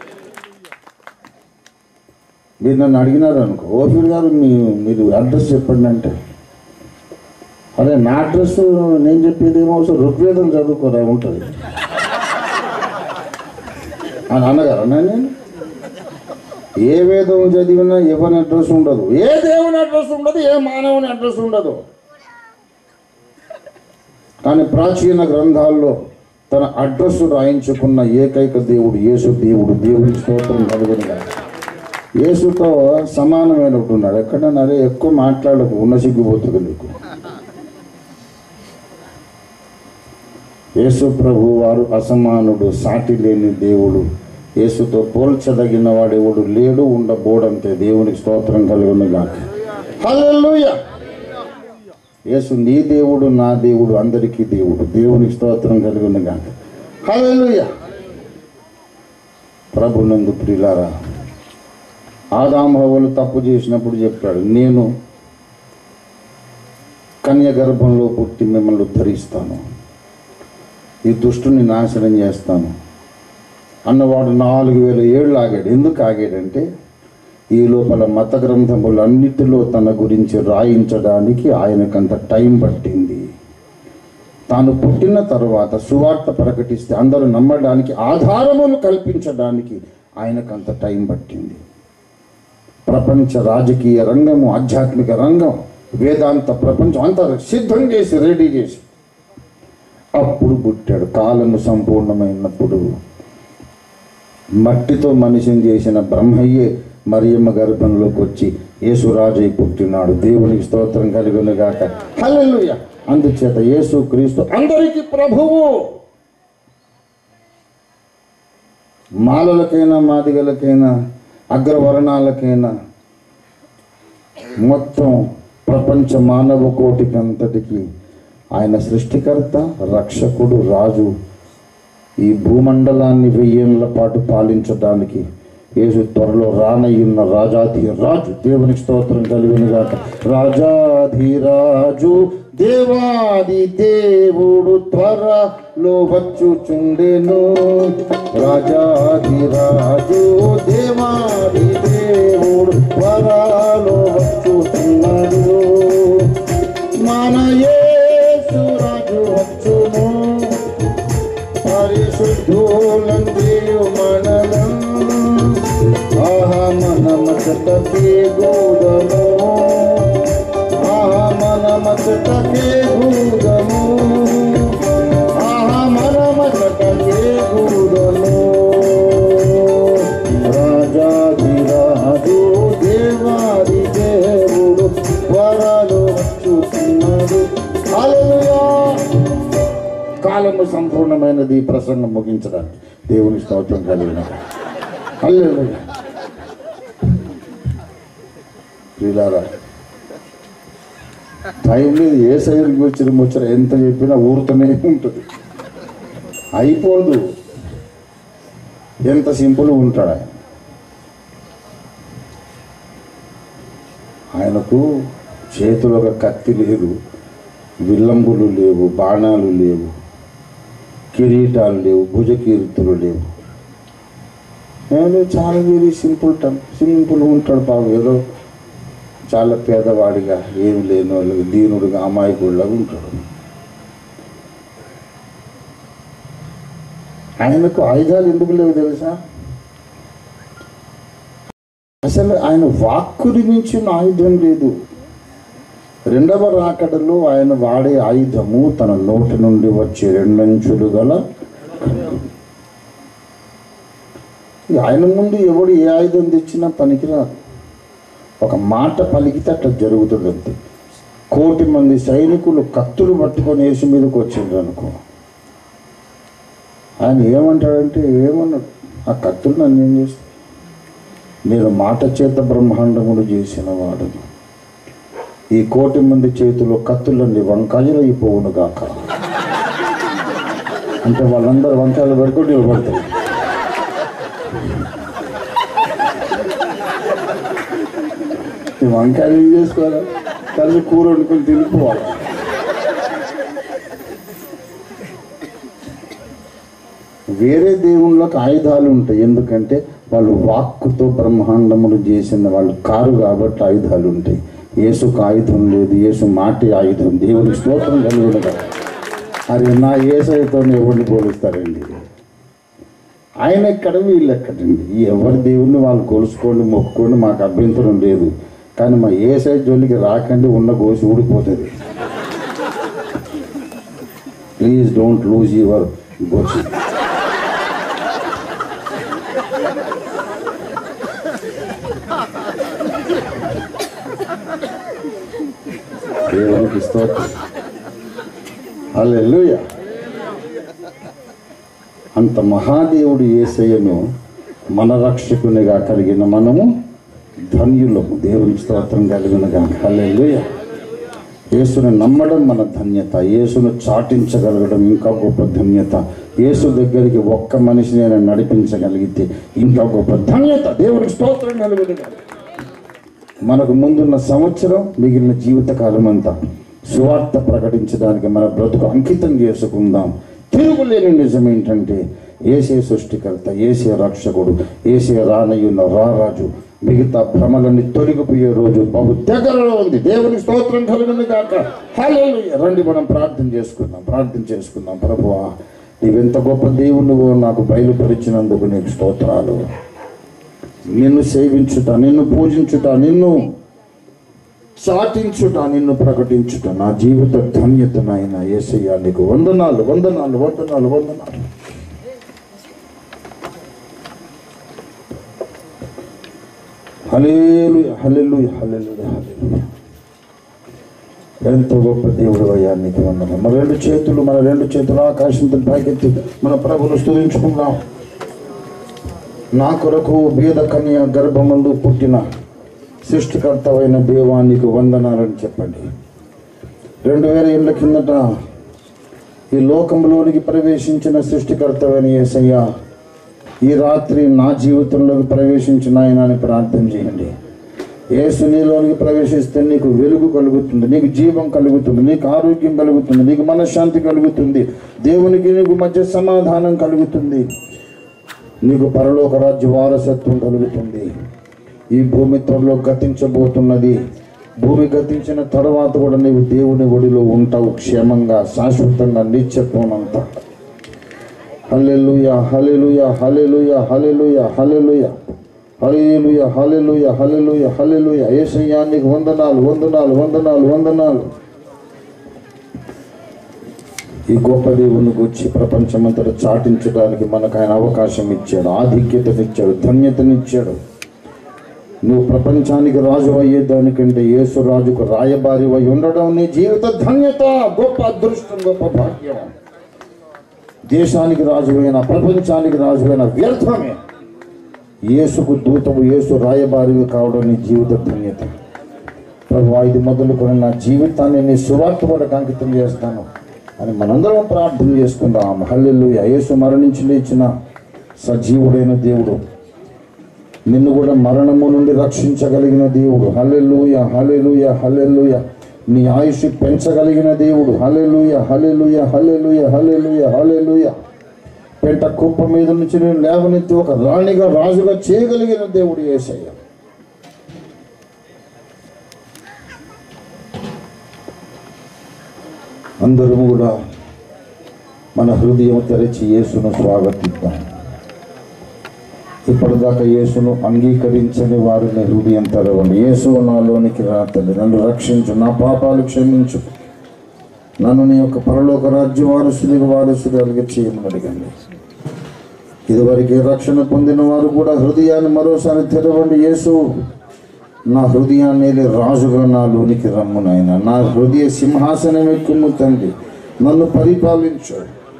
S2: మీరు నన్ను అడిగినారు అనుకో ఓఫీర్ గారు మీ మీరు అడ్రస్ చెప్పండి అంటే అదే నా అడ్రస్ నేను చెప్పేది ఏమో అవసరం ఋగ్వేదం చదువుకోరా ఉంటుంది అని అన్నగారు నేను ఏ వేదం చదివినా ఎవరి అడ్రస్ ఉండదు ఏ దేవుని అడ్రస్ ఉండదు ఏ మానవుని అడ్రస్ ఉండదు కానీ ప్రాచీన గ్రంథాల్లో తన అడ్రస్ రాయించుకున్న ఏకైక దేవుడు యేసు దేవుడు దేవుని స్తోత్రం కలుగునిగా యేసుతో సమానమైన ఉన్నాడు ఎక్కడన్నా అరే ఎక్కువ మాట్లాడకు ఉన్న సిగ్గుపోతుంది నీకు యేసు ప్రభు వారు అసమానుడు సాటి లేని దేవుడు యేసుతో పోల్చదగిన వాడెవడు లేడు ఉండబోడంతే దేవునికి స్తోత్రం కలుగునుగా హల్లెలూయా యేసు నీ దేవుడు నా దేవుడు అందరికీ దేవుడు దేవునికి స్తోత్రం కలుగునుగా హల్లెలూయా ప్రభునందు ప్రిలారా ఆదామహవులు తప్పు చేసినప్పుడు చెప్పాడు నేను కన్య గర్భంలో పుట్టి మిమ్మల్ని ఉద్ధరిస్తాను ఈ దుష్టుని నాశనం చేస్తాను అన్నవాడు నాలుగు వేల ఏళ్ళు ఆగాడు ఎందుకు ఆగాడంటే ఈ లోపల మత గ్రంథములన్నిటిలో తన గురించి రాయించడానికి ఆయనకంత టైం పట్టింది తాను పుట్టిన తర్వాత సువార్త ప్రకటిస్తే అందరూ నమ్మడానికి ఆధారములు కల్పించడానికి ఆయనకంత టైం పట్టింది ప్రపంచ రాజకీయ రంగము ఆధ్యాత్మిక రంగం వేదాంత ప్రపంచం అంతా సిద్ధం చేసి రెడీ చేసి అప్పుడు పుట్టాడు కాలము సంపూర్ణమైనప్పుడు మట్టితో మనిషిని చేసిన బ్రహ్మయ్యే మరియమ్మ గర్భంలోకి వచ్చి యేసురాజై పుట్టినాడు దేవునికి స్తోత్రం కలుగునుగాక హల్లెలూయ అందుచేత యేసు క్రీస్తు అందరికీ ప్రభువు మాలలకైనా మాదిగలకైనా అగ్రవర్ణాలకైనా మొత్తం ప్రపంచ మానవ కోటికి అంతటికి ఆయన సృష్టికర్త రక్షకుడు రాజు ఈ భూమండలాన్ని వెయ్యేళ్ల పాటు పాలించడానికి యేసు త్వరలో రానయ్యున్న రాజాధి రాజు దేవునికి స్తోత్రం కలిగినగాక రాజాధి రాజు దేవాది దేవుడు త్వరలో వచ్చుచుండెను రాజాధి రాజు దేవాది దేవుడు త్వరలో వచ్చుచున్నాడు మన యేసు రాజు వచ్చును పరిశుద్ధులందియు మనలం ఆహా మన మచటకే గోదము ఆహా మన మచటకే గోదము ఆహా మన మచటకే గోదము రాజాది రాజు దేవాది దేవుడు వరాలు చూస్తున్నాడు హల్లెలూయా కాలము సంపూర్ణమైనది ఈ ప్రసంగం ముగించడానికి దేవుని స్తోత్రం కలిగిన హల్లెలూయా ప్రియులారా టైం లేదు ఏ సైడ్కి వచ్చిన ముచ్చట ఎంత చెప్పినా ఊరుతూనే ఉంటుంది అయిపోదు ఎంత సింపుల్ ఉంటాడు ఆయన ఆయనకు చేతిలో ఒక కత్తి లేదు విల్లంబులు లేవు బాణాలు లేవు కిరీటాలు లేవు భుజకీర్తులు లేవు ఏదో చాలా వెరీ సింపుల్ టన్ సింపుల్ ఉంటాడు బాబు ఏదో చాలా పేదవాడిగా ఏమి లేని వాళ్ళకి దీనుడిగా అమాయకుడిలాగా ఉంటాడు ఆయనకు ఆయుధాలు ఎందుకు లేవు తెలుసా అసలు ఆయన వాక్కుని మించిన ఆయుధం లేదు రెండవ రాకడలో ఆయన వాడే ఆయుధము తన నోటి నుండి వచ్చే రెండంచులు గల ఖడ్గం. ఇక ఆయన ముందు ఎవడు ఏ ఆయుధం తెచ్చినా పనికిరాదు ఒక మాట పలికితే అట్లా జరుగుతుంది అంతే కోటి మంది సైనికులు కత్తులు పట్టుకొని యేసు మీదకి వచ్చిండ్రు అనుకో ఆయన ఏమంటాడంటే ఏమన్నాడు ఆ కత్తులు నన్ను ఏం చేస్తాను నేను మాట చేత బ్రహ్మాండములు చేసిన వాడును ఈ కోటి మంది చేతిలో కత్తులన్నీ వంకాయలు అయిపోవును గాక అంటే వాళ్ళందరూ వంకాయలు పెట్టుకొని నిలబడతారు ఈ వంకాయలు ఏం చేసుకోవాలి కలిసి కూర వండుకొని తినిపోవాలి వేరే దేవుళ్ళకు ఆయుధాలు ఉంటాయి ఎందుకంటే వాళ్ళు వాక్కుతో బ్రహ్మాండములు చేసిన వాళ్ళు కారు కాబట్టి ఆయుధాలు ఉంటాయి యేసుకు ఆయుధం లేదు యేసు మాటి ఆయుధం దేవుని స్తోత్రం కలిగిన కదా అరే నా ఏసైతో ఎవరిని పోలుస్తారండి ఆయన ఎక్కడ వీళ్ళు ఎక్కడండి ఎవరి దేవుణ్ణి వాళ్ళు కొలుసుకోండి మొక్కుకోండి మాకు అభ్యంతరం లేదు కానీ మా ఏసై జోలికి రాకండి ఉన్న గోసి ఊడిపోతుంది ప్లీజ్ డోంట్ లూజ్ యువర్ గోచి దేవునికి స్తోత్రం హల్లెలూయా అంత మహాదేవుడు యేసయ్యను మన రక్షకునిగా కలిగిన మనము ధన్యులము దేవుని స్తోత్రం కలిగినగా హల్లెలూయా యేసుని నమ్మడం మన ధన్యత యేసును చాటించగలగడం ఇంకా గొప్ప ధన్యత యేసు దగ్గరికి ఒక్క మనిషిని ఆయన నడిపించగలిగితే ఇంకా గొప్ప ధన్యత దేవునికి స్తోత్రం కలుగుతుంది మనకు ముందున్న సంవత్సరం మిగిలిన జీవితకాలం అంతా సువార్త ప్రకటించడానికి మన బ్రతుకు అంకితం చేసుకుందాం తిరుగులేని నిజం ఏంటంటే ఏసే సృష్టికర్త ఏసే రక్షకుడు ఏసే రానయ్యున్న రారాజు మిగతా భ్రమలన్నీ తొలగిపోయే రోజు బహు దగ్గరలో ఉంది దేవుని స్తోత్రం కలిగింది కాక హల్లెలూయా రండి మనం ప్రార్థన చేసుకుందాం ప్రార్థన చేసుకుందాం ప్రభువా నీవెంత గొప్ప దేవునివో నాకు బయలుపరిచినందుకు నీకు స్తోత్రాలు నిన్ను సేవించుట నిన్ను పూజించుట నిన్ను చాటించుట నిన్ను ప్రకటించుట నా జీవిత ధన్యత నాయన ఏసయ్యా నీకు వందనాలు వందనాలు వందనాలు వందనాలు హలేలు హలెలు హలెలు హలెలు ఎంతో గొప్ప దేవుడు అయ్యా నీకు వందనాలు మన రెండు చేతులు మన రెండు చేతులు ఆకాశంతో పైకెత్తి మన ప్రభును స్తుతించుకుందాం నా కొరకు బీద కన్య గర్భమందు పుట్టిన సృష్టికర్తవైన దేవానికి వందనాలని చెప్పండి రెండు వేల ఏళ్ళ కిందట ఈ లోకంలోనికి ప్రవేశించిన సృష్టికర్తవైన యేసయ్య ఈ రాత్రి నా జీవితంలోకి ప్రవేశించిన ఆయన అని ప్రార్థన చేయండి యేసు నీలోనికి ప్రవేశిస్తే నీకు వెలుగు కలుగుతుంది నీకు జీవం కలుగుతుంది నీకు ఆరోగ్యం కలుగుతుంది నీకు మనశ్శాంతి కలుగుతుంది దేవునికి నీకు మధ్య సమాధానం కలుగుతుంది నీకు పరలోక రాజ్య వారసత్వం కలుగుతుంది ఈ భూమి త్వరలో గతించబోతున్నది భూమి గతించిన తర్వాత కూడా నీవు దేవుని ఒడిలో ఉంటావు క్షేమంగా శాశ్వతంగా నిత్యత్వం అంతా హల్లెలూయా హల్లెలూయా హల్లెలూయా హల్లెలూయా హల్లెలూయా హల్లెలూయా హల్లెలూయా హల్లెలూయా హల్లెలూయా యేసయ్యా నీకు వందనాలు వందనాలు వందనాలు వందనాలు ఈ గొప్ప దేవుని గురించి ప్రపంచమంతటా చాటించడానికి మనకు ఆయన అవకాశం ఇచ్చాడు ఆధిక్యతనిచ్చాడు ధన్యతనిచ్చాడు నువ్వు ప్రపంచానికి రాజు అయ్యేదానికంటే యేసు రాజుకు రాయబారి అయి ఉండడం నీ జీవిత ధన్యత గొప్ప అదృష్టం గొప్ప భాగ్యం దేశానికి రాజువైన ప్రపంచానికి రాజువైన వ్యర్థమే యేసుకు దూతము యేసు రాయబారివి కావడం నీ జీవిత ధన్యత ప్రభు ఇది మొదలుకొని నా జీవితాన్ని నీ సువార్త కూడా అంకితం చేస్తాను అని మనందరం ప్రార్థన చేసుకుందాం హల్లెలు యేసు మరణించి లేచిన సజీవుడైన దేవుడు నిన్ను కూడా మరణము నుండి రక్షించగలిగిన దేవుడు హల్లెలూయ హల్లెలూయ హల్లెలూయ నీ ఆయుష్ పెంచగలిగిన దేవుడు హల్లెలూయ హల్లెలూయ హల్లెలూయ హల్లెలూయ హల్లెలూయ పెంట కుప్ప మీద నుంచి నేను లేవనెత్తి ఒక రాణిగా రాజుగా చేయగలిగిన దేవుడు యేసయ్య అందరూ కూడా మన హృదయం తెరచి యేసును స్వాగతిద్దాం ఇప్పటిదాకా యేసును అంగీకరించని వారిని హృదయం తెరవండి యేసు నాలోనికి రా తల్లి నన్ను రక్షించు నా పాపాలు క్షమించు నన్ను నీ యొక్క పరలోక రాజ్య వారసుడిగా వారసుడిగా చేయమని అడగండి ఇదివరకే రక్షణ పొందిన వారు కూడా హృదయాన్ని మరోసారి తెరవండి యేసు నా హృదయాన్ని రాజుగా నాలోనికి రమ్ము నాయన నా హృదయ సింహాసనం ఎక్కుము తండ్రి నన్ను పరిపాలించు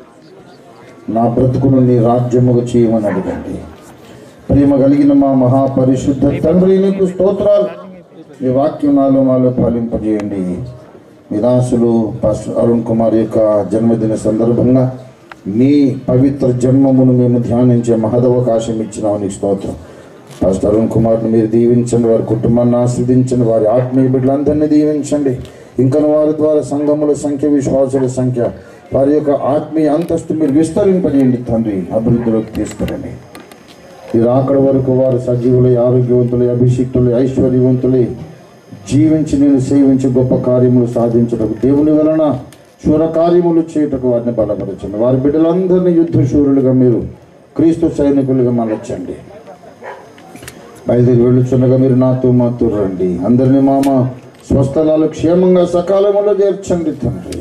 S2: నా బ్రతుకును నీ రాజ్యముగా చేయమని అడగండి ప్రేమ కలిగిన మా మహాపరిశుద్ధ తండ్రి నీకు స్తోత్రాలు మీ వాక్యం నాలో మాలో ఫలింపజేయండి మీ దాసులు పాస్టర్ అరుణ్ కుమార్ యొక్క జన్మదిన సందర్భంగా మీ పవిత్ర జన్మమును మేము ధ్యానించే మహదవకాశం ఇచ్చిన నీకు స్తోత్రం పాస్టర్ అరుణ్ కుమార్ని మీరు దీవించండి వారి కుటుంబాన్ని ఆస్వాదించండి వారి ఆత్మీయ బిడ్డలందరినీ దీవించండి ఇంకా వారి ద్వారా సంఘముల సంఖ్య విశ్వాసుల సంఖ్య వారి యొక్క ఆత్మీయ అంతస్తు మీరు విస్తరింపజేయండి తండ్రి అభివృద్ధిలోకి తీసుకురండి మీరు అక్కడ వరకు వారు సజీవులై ఆరోగ్యవంతులై అభిషిక్తులై ఐశ్వర్యవంతులై జీవించి నేను సేవించి గొప్ప కార్యములు సాధించటకు దేవుని వలన శూర కార్యములు చేయుటకు వారిని బలపరచండి వారి బిడ్డలందరినీ యుద్ధ శూరులుగా మీరు క్రీస్తు సైనికులుగా మలచండి బయలుదేరి వెళ్ళుచుండగా మీరు నాతో మాతో రండి అందరినీ మామ స్వస్థలాలు క్షేమంగా సకాలంలో చేర్చండి తండ్రి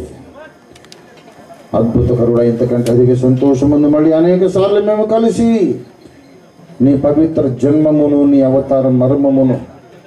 S2: అద్భుతకరుడ ఇంతకంటే అధిక సంతోషముందు మళ్ళీ అనేక సార్లు మేము కలిసి నీ పవిత్ర జన్మమును నీ అవతార మర్మమును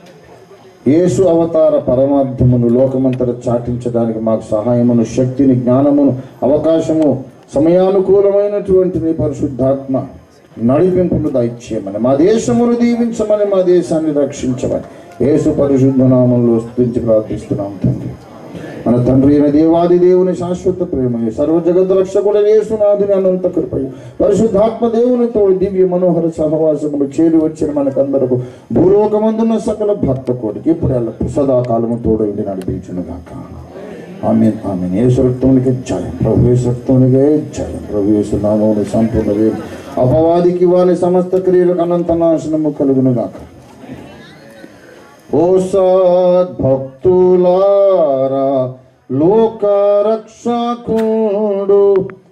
S2: యేసు అవతార పరమార్థమును లోకమంతట చాటించడానికి మాకు సహాయమును శక్తిని జ్ఞానమును అవకాశము సమయానుకూలమైనటువంటి నీ పరిశుద్ధాత్మ నడిపింపును దయచేయమని మా దేశమును దీవించమని మా దేశాన్ని రక్షించమని యేసు పరిశుద్ధ నామంలో స్తుతించి ప్రార్థిస్తున్నాం తండ్రి మన తండ్రి అయిన దేవాది దేవుని శాశ్వత ప్రేమయు సర్వ జగత్ రక్షకుడు యేసునాథుని అనంత కృపయు పరిశుద్ధాత్మ దేవునితో దివ్య మనోహర సహవాసములు చేరి వచ్చిన మనకందరకు భూలోకమందున్న సకల భక్త కోటికి ఇప్పుడు అలా సదాకాలము తోడైంది నడిపించును గాక ఆమె ఆమె ఏసురక్తమునికి జయం ప్రభు ఏసురక్తమునికే జయం ప్రభు యేసు నామముని సంపూర్ణ వేరు అపవాదికి వాని సమస్త క్రియలకు అనంత నాశనము కలుగును గాక ఓ సద్భక్తులారా లోక రక్షకుడు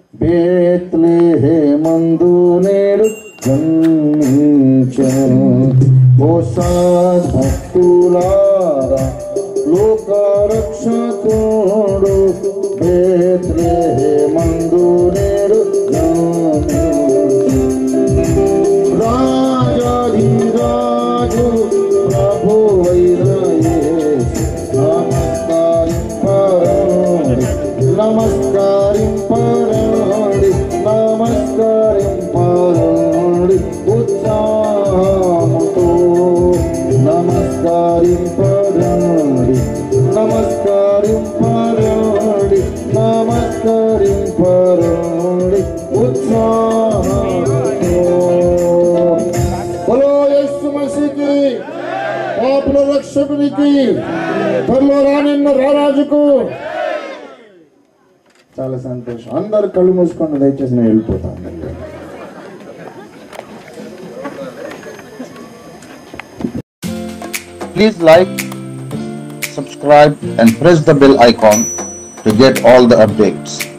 S2: బేత్లేహేమందు నేడు జన్మించెను ఓ సద్భక్తులారా లోక రక్షకుడు బేత్లేహేమందు నేడు జన్మించెను రాజాధిరాజు ప్రభు నమస్కారం పరండి నమస్కారం పరండి ఉత్సాహముతో నమస్కారం పరండి నమస్కారం పరండి నమస్కారం పరండి ఉత్సాహముతో బలో యేసు మసీకి పాపుల రక్షకునికి త్వరలో రానున్న రారాజుకు చాలా సంతోషం అందరు కళ్ళు మూసుకొని దయచేసి నేను వెళ్ళిపోతాను
S1: Please like, subscribe and press the bell icon to get all the updates.